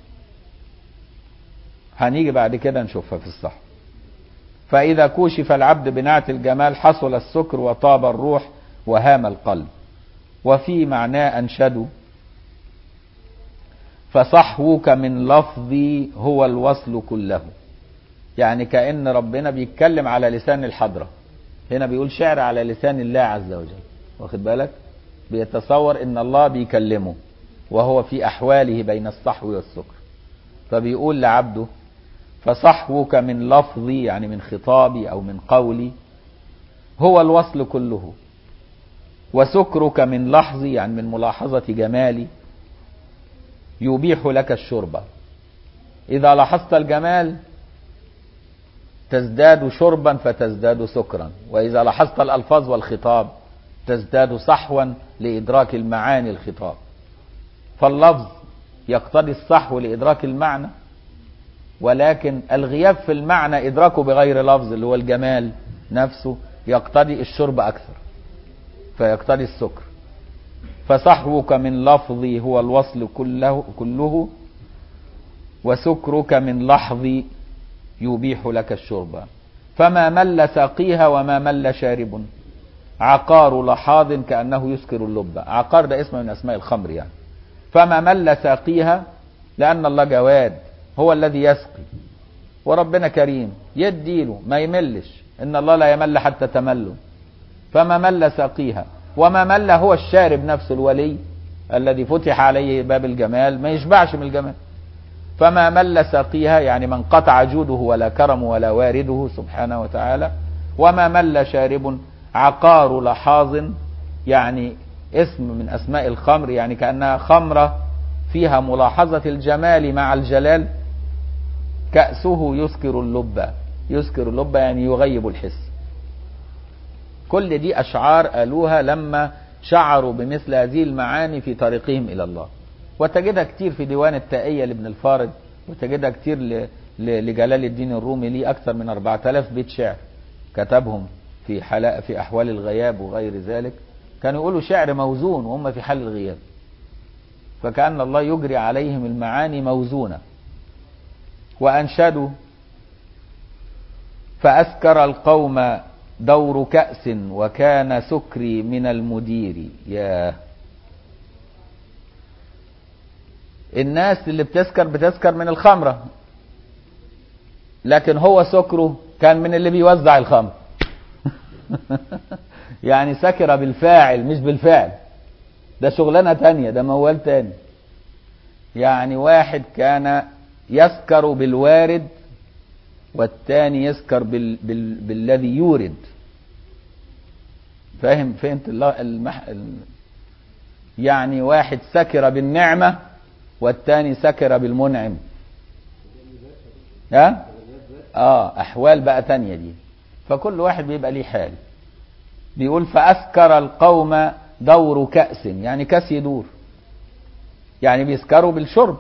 S1: هنيجي بعد كده نشوفها في الصح فإذا كوشف العبد بنعت الجمال حصل السكر وطاب الروح وهام القلب وفي معناه أنشدوا فصحوك من لفظي هو الوصل كله يعني كأن ربنا بيتكلم على لسان الحضرة هنا بيقول شعر على لسان الله عز وجل واخد بالك بيتصور ان الله بيكلمه وهو في احواله بين الصحو والسكر فبيقول لعبده فصحوك من لفظي يعني من خطابي او من قولي هو الوصل كله وسكرك من لحظي يعني من ملاحظة جمالي يبيح لك الشرب إذا لاحظت الجمال تزداد شربا فتزداد سكرا وإذا لاحظت الألفاظ والخطاب تزداد صحوا لإدراك المعاني الخطاب فاللفظ يقتضي الصحو لإدراك المعنى ولكن الغياب في المعنى إدراكه بغير لفظ اللي هو الجمال نفسه يقتضي الشرب أكثر فيقتضي السكر فصحوك من لفظي هو الوصل كله, كله وسكرك من لحظي يبيح لك الشرب فما مل ساقيها وما مل شارب عقار لحاظ كأنه يسكر اللب عقار ده اسم من أسماء الخمر يعني فما مل ساقيها لأن الله جواد هو الذي يسقي وربنا كريم يديله ما يملش إن الله لا يمل حتى تمله فما مل ساقيها وما مل هو الشارب نفسه الولي الذي فتح عليه باب الجمال ما يشبعش من الجمال فما مل ساقيها يعني من قطع جوده ولا كرم ولا وارده سبحانه وتعالى وما مل شارب عقار لحاظ يعني اسم من اسماء الخمر يعني كانها خمره فيها ملاحظه الجمال مع الجلال كاسه يسكر اللب يسكر اللب يعني يغيب الحس كل دي اشعار قالوها لما شعروا بمثل هذه المعاني في طريقهم الى الله وتجدها كتير في ديوان التائية لابن الفارض وتجدها كتير ل... ل... لجلال الدين الرومي ليه أكثر من 4000 بيت شعر كتبهم في حلاء في أحوال الغياب وغير ذلك كانوا يقولوا شعر موزون وهم في حال الغياب فكأن الله يجري عليهم المعاني موزونة وأنشدوا فأسكر القوم دور كأس وكان سكري من المدير ياه الناس اللي بتسكر بتسكر من الخمرة لكن هو سكره كان من اللي بيوزع الخمر يعني سكر بالفاعل مش بالفعل ده شغلانة تانية ده موال تاني يعني واحد كان يسكر بالوارد والتاني يسكر بال... بال... بالذي يورد فاهم فهمت الله المح... يعني واحد سكر بالنعمه والتاني سكر بالمنعم ها اه احوال بقى تانية دي فكل واحد بيبقى ليه حال بيقول فاسكر القوم دور كأس يعني كاس يدور يعني بيسكروا بالشرب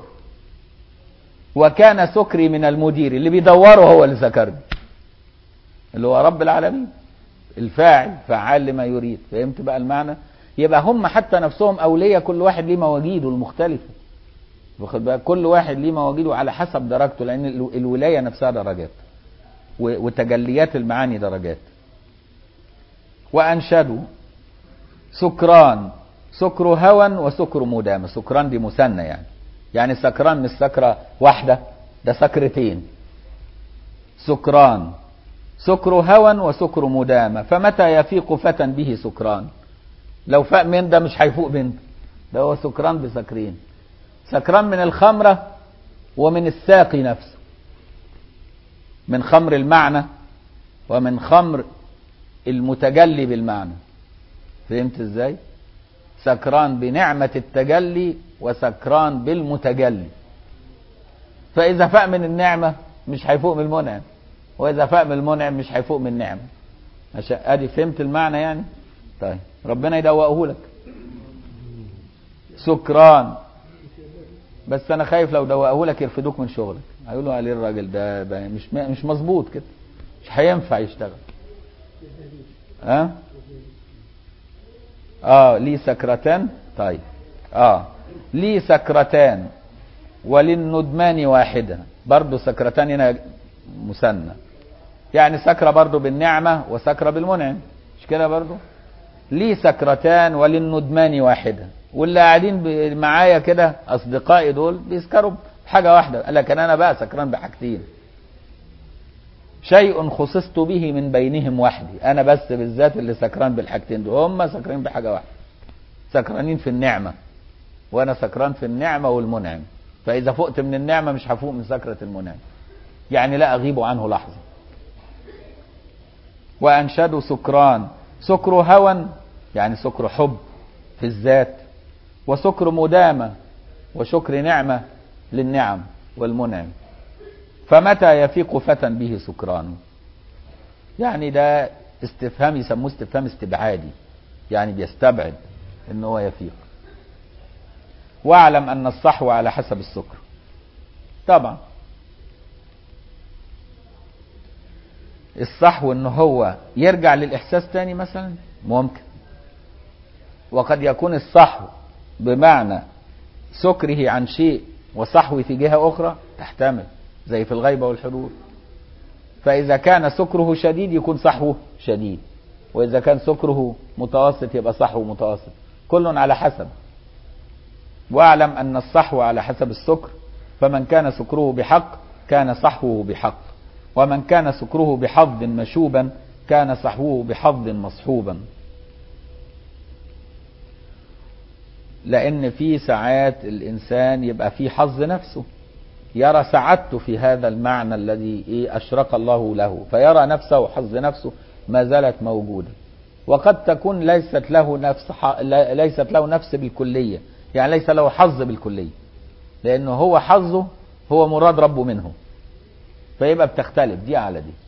S1: وكان سكري من المدير اللي بيدوره هو اللي سكرني اللي هو رب العالمين الفاعل فعال لما يريد فهمت بقى المعنى يبقى هم حتى نفسهم أولياء كل واحد ليه مواجيده المختلفة واخد بالك كل واحد ليه مواجيده على حسب درجته لان الولايه نفسها درجات وتجليات المعاني درجات وانشدوا سكران سكر هوى وسكر مدامه سكران دي مثنى يعني يعني سكران مش سكره واحده ده سكرتين سكران سكر هوى وسكر مدامه فمتى يفيق فتى به سكران لو فاق من ده مش هيفوق من ده ده هو سكران بسكرين سكران من الخمرة ومن الساقي نفسه من خمر المعنى ومن خمر المتجلي بالمعنى فهمت ازاي سكران بنعمة التجلي وسكران بالمتجلي فإذا فاق من النعمة مش هيفوق من المنعم وإذا فاق من المنعم مش هيفوق من النعمة عشان ادي فهمت المعنى يعني طيب ربنا يدوقه لك سكران بس انا خايف لو دوقه لك يرفدوك من شغلك هيقولوا عليه الراجل ده, ده مش مش مظبوط كده مش هينفع يشتغل ها اه لي سكرتان طيب اه لي سكرتان وللندمان واحدة برضو سكرتان هنا مثنى يعني سكرة برضو بالنعمة وسكرة بالمنعم مش كده برضو لي سكرتان وللندمان واحدة واللي قاعدين ب- معايا كده أصدقائي دول بيسكروا بحاجة واحدة لكن أنا بقى سكران بحاجتين شيء خصصت به من بينهم وحدي أنا بس بالذات اللي سكران بالحاجتين دول هم سكرانين بحاجة واحدة سكرانين في النعمة وأنا سكران في النعمة والمنعم فإذا فقت من النعمة مش هفوق من سكرة المنعم يعني لا أغيب عنه لحظة وأنشدوا سكران سكر هوى يعني سكر حب في الذات وسكر مدامة وشكر نعمة للنعم والمنعم فمتى يفيق فتى به سكران يعني ده استفهام يسموه استفهام استبعادي يعني بيستبعد ان هو يفيق واعلم ان الصحو على حسب السكر طبعا الصحو ان هو يرجع للاحساس تاني مثلا ممكن وقد يكون الصحو بمعنى سكره عن شيء وصحوه في جهة أخرى تحتمل زي في الغيبة والحضور فإذا كان سكره شديد يكون صحوه شديد وإذا كان سكره متوسط يبقى صحوه متوسط كل على حسب واعلم أن الصحو على حسب السكر فمن كان سكره بحق كان صحوه بحق ومن كان سكره بحظ مشوبا كان صحوه بحظ مصحوبا لأن في ساعات الإنسان يبقى في حظ نفسه يرى سعادته في هذا المعنى الذي إيه أشرق الله له فيرى نفسه وحظ نفسه ما زالت موجودة وقد تكون ليست له نفس ح... لا- ليست له نفس بالكلية يعني ليس له حظ بالكلية لأنه هو حظه هو مراد ربه منه فيبقى بتختلف دي على دي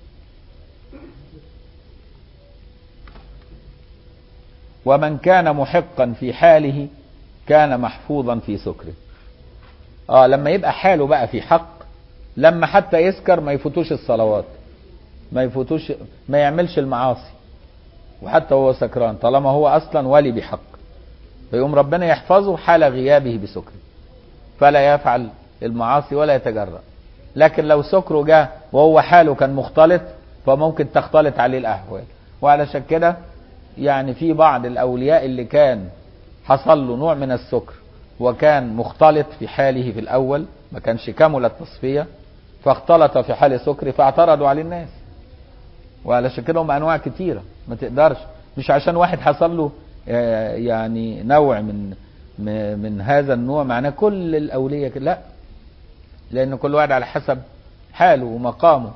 S1: ومن كان محقا في حاله كان محفوظا في سكره اه لما يبقى حاله بقى في حق لما حتى يسكر ما يفوتوش الصلوات ما يفوتوش ما يعملش المعاصي وحتى هو سكران طالما هو اصلا ولي بحق فيقوم ربنا يحفظه حال غيابه بسكره فلا يفعل المعاصي ولا يتجرأ لكن لو سكره جاء وهو حاله كان مختلط فممكن تختلط عليه الاحوال وعلشان كده يعني في بعض الاولياء اللي كان حصل له نوع من السكر وكان مختلط في حاله في الاول ما كانش كامل التصفيه فاختلط في حال سكره فاعترضوا عليه الناس وعلشان كده هم انواع كتيره ما تقدرش مش عشان واحد حصل له آه، يعني نوع من م- من هذا النوع معناه كل الاولياء كده لا لان كل واحد على حسب حاله ومقامه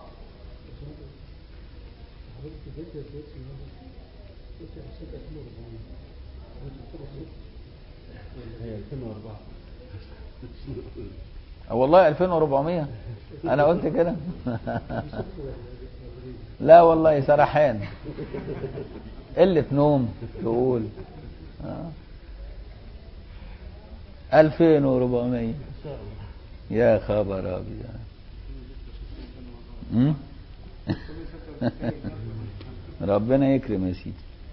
S2: هي 2004
S1: والله 2400 انا قلت كده لا والله سرحان قلة نوم تقول آه. 2400
S2: ان شاء الله
S1: يا خبر ابيض أمم؟ ربنا يكرم يا سيدي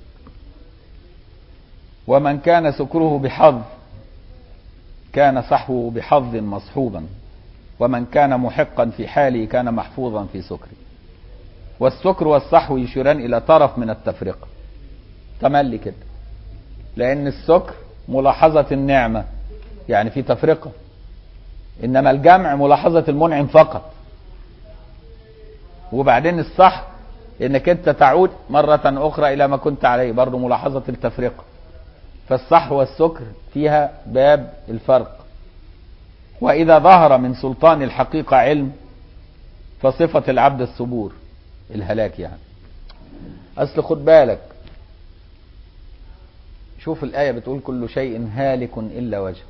S1: ومن كان سكره بحظ كان صحوه بحظ مصحوبا ومن كان محقا في حاله كان محفوظا في سكره والسكر والصحو يشيران الى طرف من التفرقه تملي كده لان السكر ملاحظه النعمه يعني في تفرقه انما الجمع ملاحظه المنعم فقط وبعدين الصح انك انت تعود مرة اخرى الى ما كنت عليه برضه ملاحظة التفرقة فالصح والسكر فيها باب الفرق واذا ظهر من سلطان الحقيقة علم فصفة العبد الصبور الهلاك يعني اصل خد بالك شوف الآية بتقول كل شيء هالك إلا وجهه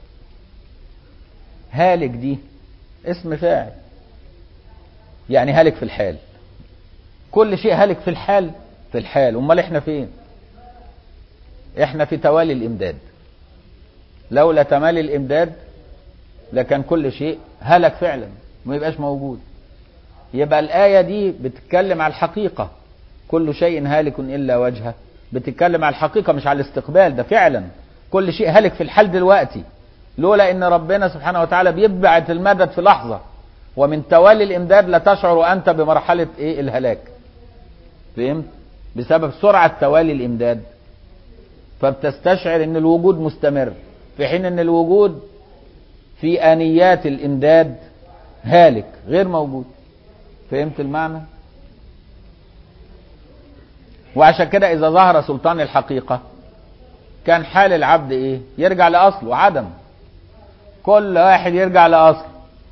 S1: هالك دي اسم فاعل يعني هالك في الحال كل شيء هالك في الحال في الحال امال احنا فين احنا في توالي الامداد لولا تمالي الامداد لكان كل شيء هلك فعلا ما يبقاش موجود يبقى الآية دي بتتكلم على الحقيقة كل شيء هالك إلا وجهه بتتكلم على الحقيقة مش على الاستقبال ده فعلا كل شيء هالك في الحال دلوقتي لولا ان ربنا سبحانه وتعالى بيبعت المدد في لحظة ومن توالي الامداد لا تشعر انت بمرحلة ايه الهلاك فهمت بسبب سرعة توالي الامداد فبتستشعر ان الوجود مستمر في حين ان الوجود في انيات الامداد هالك غير موجود فهمت المعنى وعشان كده اذا ظهر سلطان الحقيقة كان حال العبد ايه يرجع لاصله عدم كل واحد يرجع لاصله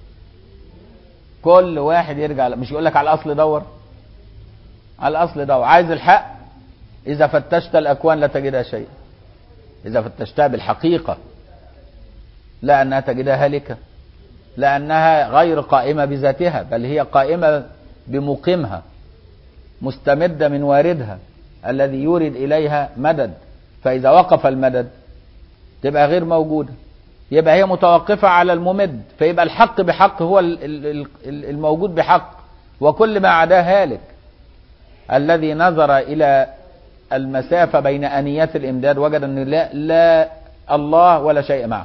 S1: كل واحد يرجع ل... مش يقول لك على الاصل دور على الاصل دور عايز الحق اذا فتشت الاكوان لا تجدها شيئا اذا فتشتها بالحقيقة لا انها تجدها هالكة لانها غير قائمة بذاتها بل هي قائمة بمقيمها مستمدة من واردها الذي يورد اليها مدد فاذا وقف المدد تبقى غير موجودة يبقى هي متوقفة على الممد فيبقى الحق بحق هو الموجود بحق وكل ما عداه هالك الذي نظر إلى المسافة بين أنيات الإمداد وجد أن لا, لا الله ولا شيء معه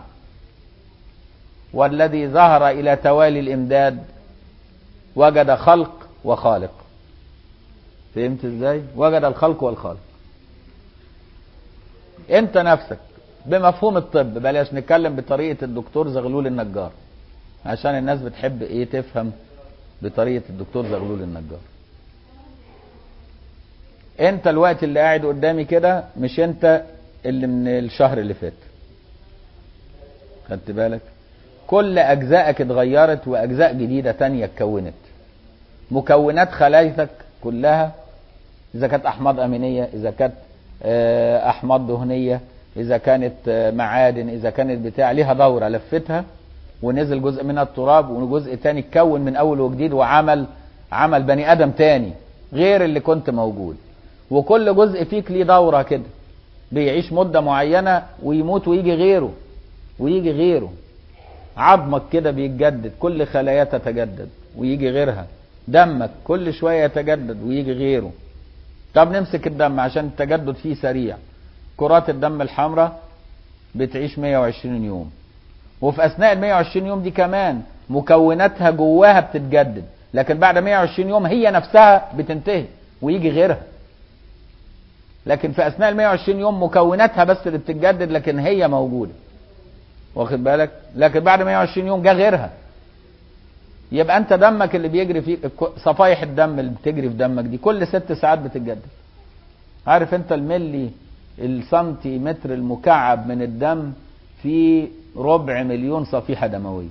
S1: والذي ظهر إلى توالي الإمداد وجد خلق وخالق فهمت ازاي وجد الخلق والخالق انت نفسك بمفهوم الطب بلاش نتكلم بطريقة الدكتور زغلول النجار عشان الناس بتحب ايه تفهم بطريقة الدكتور زغلول النجار انت الوقت اللي قاعد قدامي كده مش انت اللي من الشهر اللي فات خدت بالك كل اجزائك اتغيرت واجزاء جديدة تانية اتكونت مكونات خلايتك كلها اذا كانت احماض امينية اذا كانت احماض دهنية اذا كانت معادن اذا كانت بتاع ليها دورة لفتها ونزل جزء منها التراب وجزء تاني اتكون من اول وجديد وعمل عمل بني ادم تاني غير اللي كنت موجود وكل جزء فيك ليه دورة كده بيعيش مدة معينة ويموت ويجي غيره ويجي غيره عظمك كده بيتجدد كل خلايا تتجدد ويجي غيرها دمك كل شوية يتجدد ويجي غيره طب نمسك الدم عشان التجدد فيه سريع كرات الدم الحمراء بتعيش 120 يوم وفي اثناء ال 120 يوم دي كمان مكوناتها جواها بتتجدد لكن بعد 120 يوم هي نفسها بتنتهي ويجي غيرها لكن في اثناء ال 120 يوم مكوناتها بس اللي بتتجدد لكن هي موجوده واخد بالك لكن بعد 120 يوم جه غيرها يبقى انت دمك اللي بيجري فيه صفايح الدم اللي بتجري في دمك دي كل ست ساعات بتتجدد عارف انت الملي السنتيمتر المكعب من الدم في ربع مليون صفيحة دموية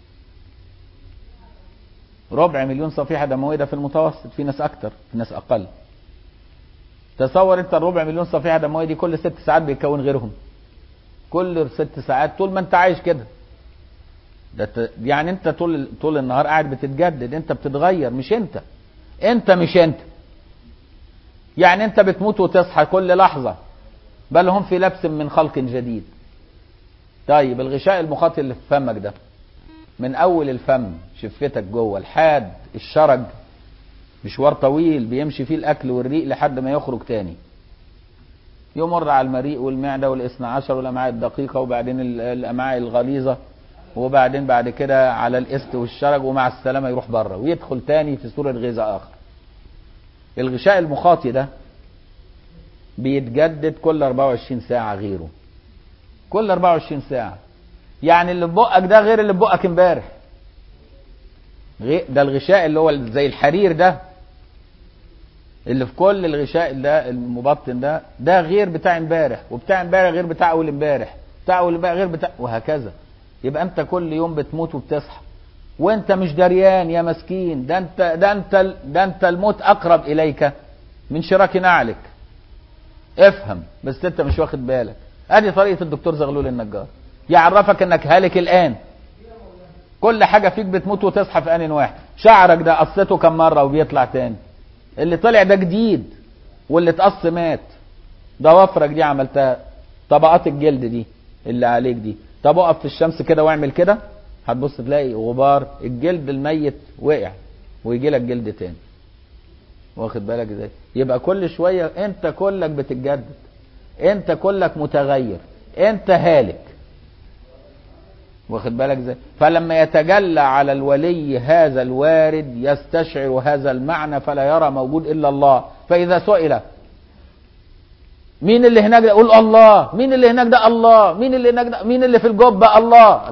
S1: ربع مليون صفيحة دموية ده في المتوسط في ناس اكتر في ناس اقل تصور انت الربع مليون صفيحة دموية دي كل ست ساعات بيكون غيرهم كل ست ساعات طول ما انت عايش كده ده يعني انت طول طول النهار قاعد بتتجدد انت بتتغير مش انت انت مش انت يعني انت بتموت وتصحى كل لحظة بل هم في لبس من خلق جديد طيب الغشاء المخاطي اللي في فمك ده من اول الفم شفتك جوه لحد الشرج مشوار طويل بيمشي فيه الاكل والريق لحد ما يخرج تاني يمر على المريء والمعدة والاثنى عشر والامعاء الدقيقة وبعدين الامعاء الغليظة وبعدين بعد كده على الاست والشرج ومع السلامة يروح بره ويدخل تاني في صورة غذاء اخر الغشاء المخاطي ده بيتجدد كل 24 ساعة غيره كل 24 ساعة يعني اللي في بقك ده غير اللي في بقك امبارح ده الغشاء اللي هو زي الحرير ده اللي في كل الغشاء ده المبطن ده ده غير بتاع امبارح وبتاع امبارح غير بتاع اول امبارح بتاع اول امبارح غير بتاع وهكذا يبقى انت كل يوم بتموت وبتصحى وانت مش دريان يا مسكين ده انت ده انت ده انت الموت اقرب اليك من شراك نعلك افهم بس انت مش واخد بالك ادي طريقه الدكتور زغلول النجار يعرفك انك هالك الان كل حاجه فيك بتموت وتصحى في ان واحد شعرك ده قصته كم مره وبيطلع تاني اللي طلع ده جديد واللي اتقص مات ضوافرك دي عملتها طبقات الجلد دي اللي عليك دي طب اقف في الشمس كده واعمل كده هتبص تلاقي غبار الجلد الميت وقع ويجي لك جلد تاني واخد بالك ازاي يبقى كل شويه انت كلك بتتجدد انت كلك متغير انت هالك واخد بالك ازاي فلما يتجلى على الولي هذا الوارد يستشعر هذا المعنى فلا يرى موجود الا الله فاذا سئل مين اللي هناك ده قول الله مين اللي هناك ده الله مين اللي هناك ده مين اللي في الجبة الله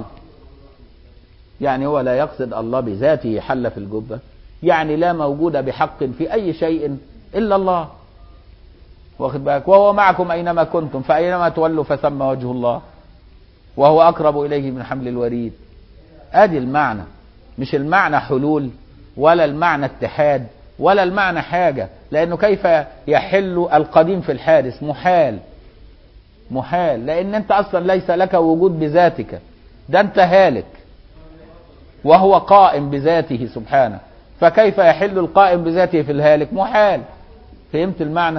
S1: يعني هو لا يقصد الله بذاته حل في الجبة يعني لا موجود بحق في أي شيء إلا الله واخد بالك وهو معكم أينما كنتم فأينما تولوا فثم وجه الله وهو أقرب إليه من حمل الوريد ادي المعنى مش المعنى حلول ولا المعنى اتحاد ولا المعنى حاجة لأنه كيف يحل القديم في الحادث محال محال لأن أنت أصلا ليس لك وجود بذاتك ده أنت هالك وهو قائم بذاته سبحانه فكيف يحل القائم بذاته في الهالك محال فهمت المعنى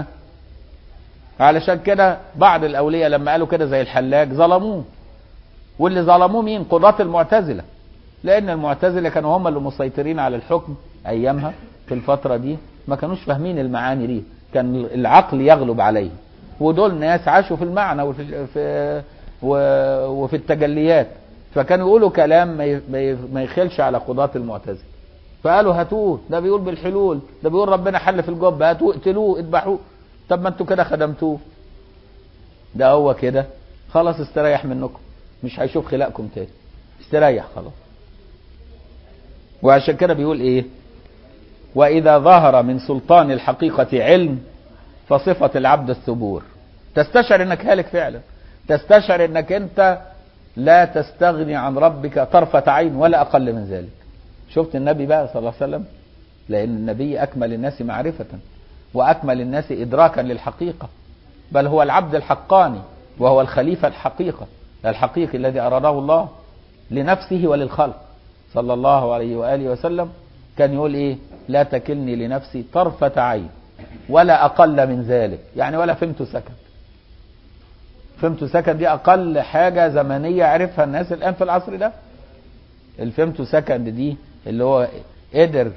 S1: علشان كده بعض الأولياء لما قالوا كده زي الحلاج ظلموه واللي ظلموه مين قضاة المعتزلة لأن المعتزلة كانوا هم اللي مسيطرين على الحكم أيامها في الفترة دي ما كانوش فاهمين المعاني دي كان العقل يغلب عليه ودول ناس عاشوا في المعنى وفي في وفي التجليات فكانوا يقولوا كلام ما يخلش على قضاة المعتزلة فقالوا هاتوه ده بيقول بالحلول ده بيقول ربنا حل في الجب هاتوه اقتلوه اذبحوه طب ما انتوا كده خدمتوه ده هو كده خلاص استريح منكم مش هيشوف خلاقكم تاني استريح خلاص وعشان كده بيقول ايه واذا ظهر من سلطان الحقيقة علم فصفة العبد الثبور تستشعر انك هالك فعلا تستشعر انك انت لا تستغني عن ربك طرفة عين ولا اقل من ذلك شفت النبي بقى صلى الله عليه وسلم لان النبي اكمل الناس معرفة واكمل الناس ادراكا للحقيقة بل هو العبد الحقاني وهو الخليفة الحقيقة الحقيقي الذي اراده الله لنفسه وللخلق صلى الله عليه وآله وسلم كان يقول ايه لا تكلني لنفسي طرفة عين ولا أقل من ذلك يعني ولا فهمت سكن فهمت سكن دي أقل حاجة زمنية عرفها الناس الآن في العصر ده الفهمت سكن دي اللي هو قدر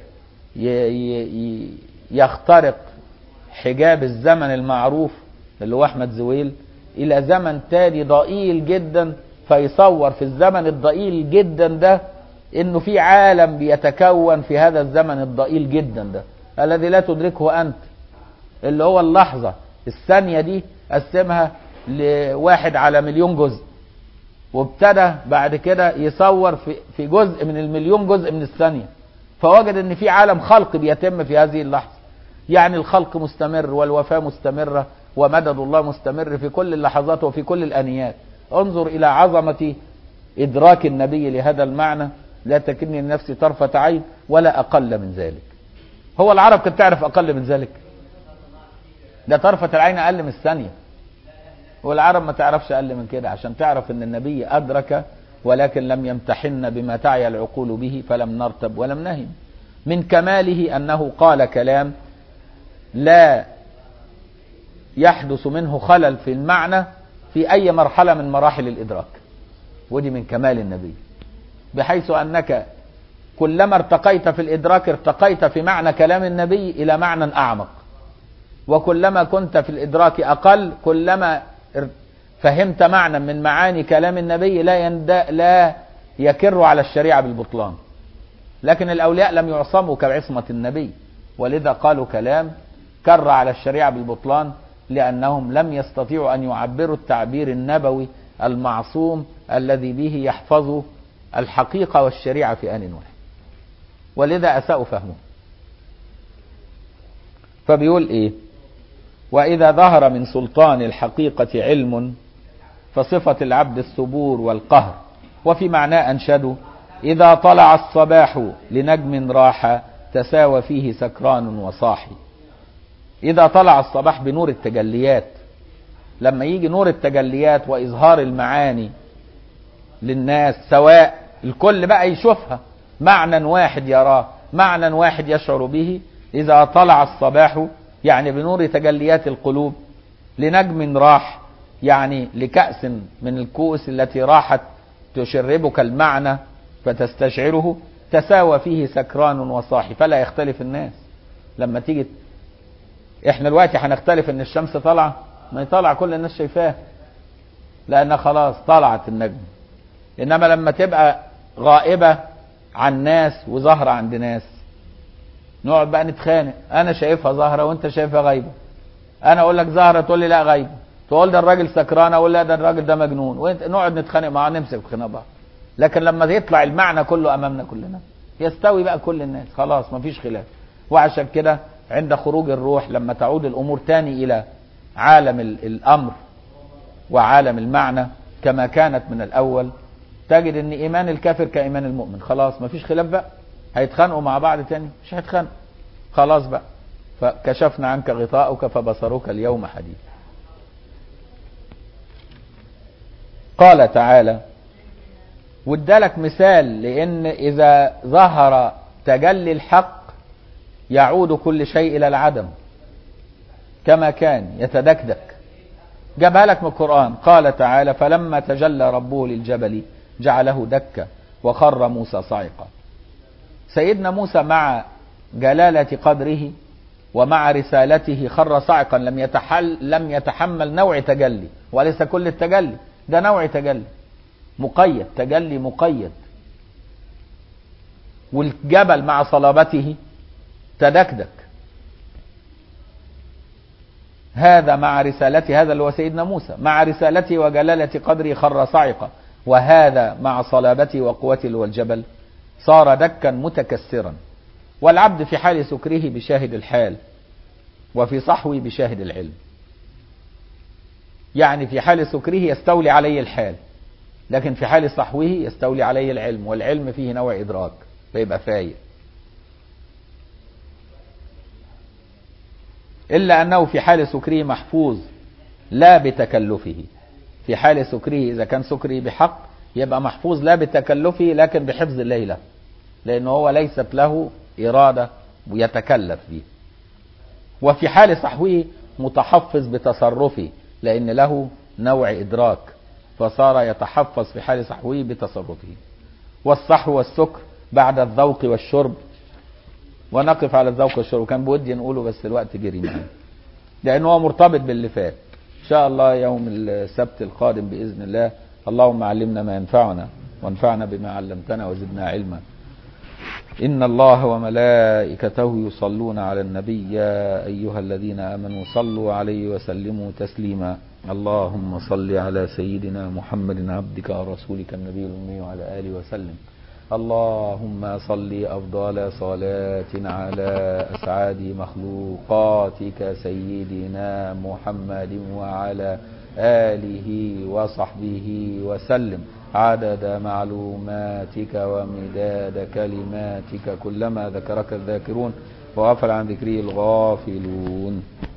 S1: يخترق حجاب الزمن المعروف اللي هو أحمد زويل إلى زمن تاني ضئيل جدا فيصور في الزمن الضئيل جدا ده انه في عالم بيتكون في هذا الزمن الضئيل جدا ده الذي لا تدركه انت اللي هو اللحظة الثانية دي قسمها لواحد على مليون جزء وابتدى بعد كده يصور في في جزء من المليون جزء من الثانية فوجد ان في عالم خلق بيتم في هذه اللحظة يعني الخلق مستمر والوفاة مستمرة ومدد الله مستمر في كل اللحظات وفي كل الانيات انظر الى عظمة ادراك النبي لهذا المعنى لا تكني لنفسي طرفة عين ولا أقل من ذلك هو العرب كانت تعرف أقل من ذلك ده طرفة العين أقل من الثانية والعرب ما تعرفش أقل من كده عشان تعرف أن النبي أدرك ولكن لم يمتحن بما تعي العقول به فلم نرتب ولم نهم من كماله أنه قال كلام لا يحدث منه خلل في المعنى في أي مرحلة من مراحل الإدراك ودي من كمال النبي بحيث أنك كلما ارتقيت في الإدراك ارتقيت في معنى كلام النبي إلى معنى أعمق وكلما كنت في الإدراك أقل كلما فهمت معنى من معاني كلام النبي لا يندى لا يكر على الشريعة بالبطلان لكن الأولياء لم يعصموا كعصمة النبي ولذا قالوا كلام كر على الشريعة بالبطلان لأنهم لم يستطيعوا أن يعبروا التعبير النبوي المعصوم الذي به يحفظوا الحقيقة والشريعة في آن واحد ولذا أساءوا فهمه فبيقول إيه وإذا ظهر من سلطان الحقيقة علم فصفة العبد الثبور والقهر وفي معناه أنشدوا إذا طلع الصباح لنجم راح تساوى فيه سكران وصاحي إذا طلع الصباح بنور التجليات لما يجي نور التجليات وإظهار المعاني للناس سواء الكل بقى يشوفها معنى واحد يراه معنى واحد يشعر به إذا طلع الصباح يعني بنور تجليات القلوب لنجم راح يعني لكأس من الكؤس التي راحت تشربك المعنى فتستشعره تساوى فيه سكران وصاحي فلا يختلف الناس لما تيجي احنا دلوقتي هنختلف ان الشمس طالعه ما يطلع كل الناس شايفاها لان خلاص طلعت النجم انما لما تبقى غائبه عن ناس وظاهره عند ناس نقعد بقى نتخانق انا شايفها ظاهره وانت شايفها غايبه انا اقول لك ظاهره تقول لي لا غايبه تقول ده الراجل سكران اقول لا ده الراجل ده مجنون وانت نقعد نتخانق معاه نمسك في خناق بعض لكن لما يطلع المعنى كله امامنا كلنا يستوي بقى كل الناس خلاص مفيش خلاف وعشان كده عند خروج الروح لما تعود الامور تاني الى عالم ال- الامر وعالم المعنى كما كانت من الاول تجد ان ايمان الكافر كايمان المؤمن خلاص مفيش خلاف بقى هيتخانقوا مع بعض تاني مش هيتخانقوا خلاص بقى فكشفنا عنك غطاءك فبصرك اليوم حديد قال تعالى وادالك مثال لان اذا ظهر تجلي الحق يعود كل شيء الى العدم كما كان يتدكدك جابها لك من القرآن قال تعالى فلما تجلى ربه للجبل جعله دكا وخر موسى صعقا سيدنا موسى مع جلالة قدره ومع رسالته خر صعقا لم يتحل لم يتحمل نوع تجلي وليس كل التجلي ده نوع تجلي مقيد تجلي مقيد والجبل مع صلابته تدكدك هذا مع رسالته هذا اللي هو سيدنا موسى مع رسالته وجلالة قدره خر صعقا وهذا مع صلابته وقوته اللي هو الجبل صار دكا متكسرا والعبد في حال سكره بشاهد الحال وفي صحوه بشاهد العلم يعني في حال سكره يستولي عليه الحال لكن في حال صحوه يستولي عليه العلم والعلم فيه نوع إدراك فيبقى فايق إلا أنه في حال سكره محفوظ لا بتكلفه في حال سكره إذا كان سكره بحق يبقى محفوظ لا بتكلفه لكن بحفظ الله له لأنه هو ليست له إرادة ويتكلف به وفي حال صحوه متحفظ بتصرفه لأن له نوع إدراك فصار يتحفظ في حال صحوه بتصرفه والصحو والسكر بعد الذوق والشرب ونقف على الذوق والشرب كان بودي نقوله بس الوقت جري معانا لأنه هو مرتبط باللي فات إن شاء الله يوم السبت القادم بإذن الله اللهم علمنا ما ينفعنا وانفعنا بما علمتنا وزدنا علما إن الله وملائكته يصلون على النبي يا أيها الذين آمنوا صلوا عليه وسلموا تسليما اللهم صل على سيدنا محمد عبدك ورسولك النبي الأمي وعلى آله وسلم اللهم صل أفضل صلاة على أسعد مخلوقاتك سيدنا محمد وعلى آله وصحبه وسلم عدد معلوماتك ومداد كلماتك كلما ذكرك الذاكرون وغفل عن ذكره الغافلون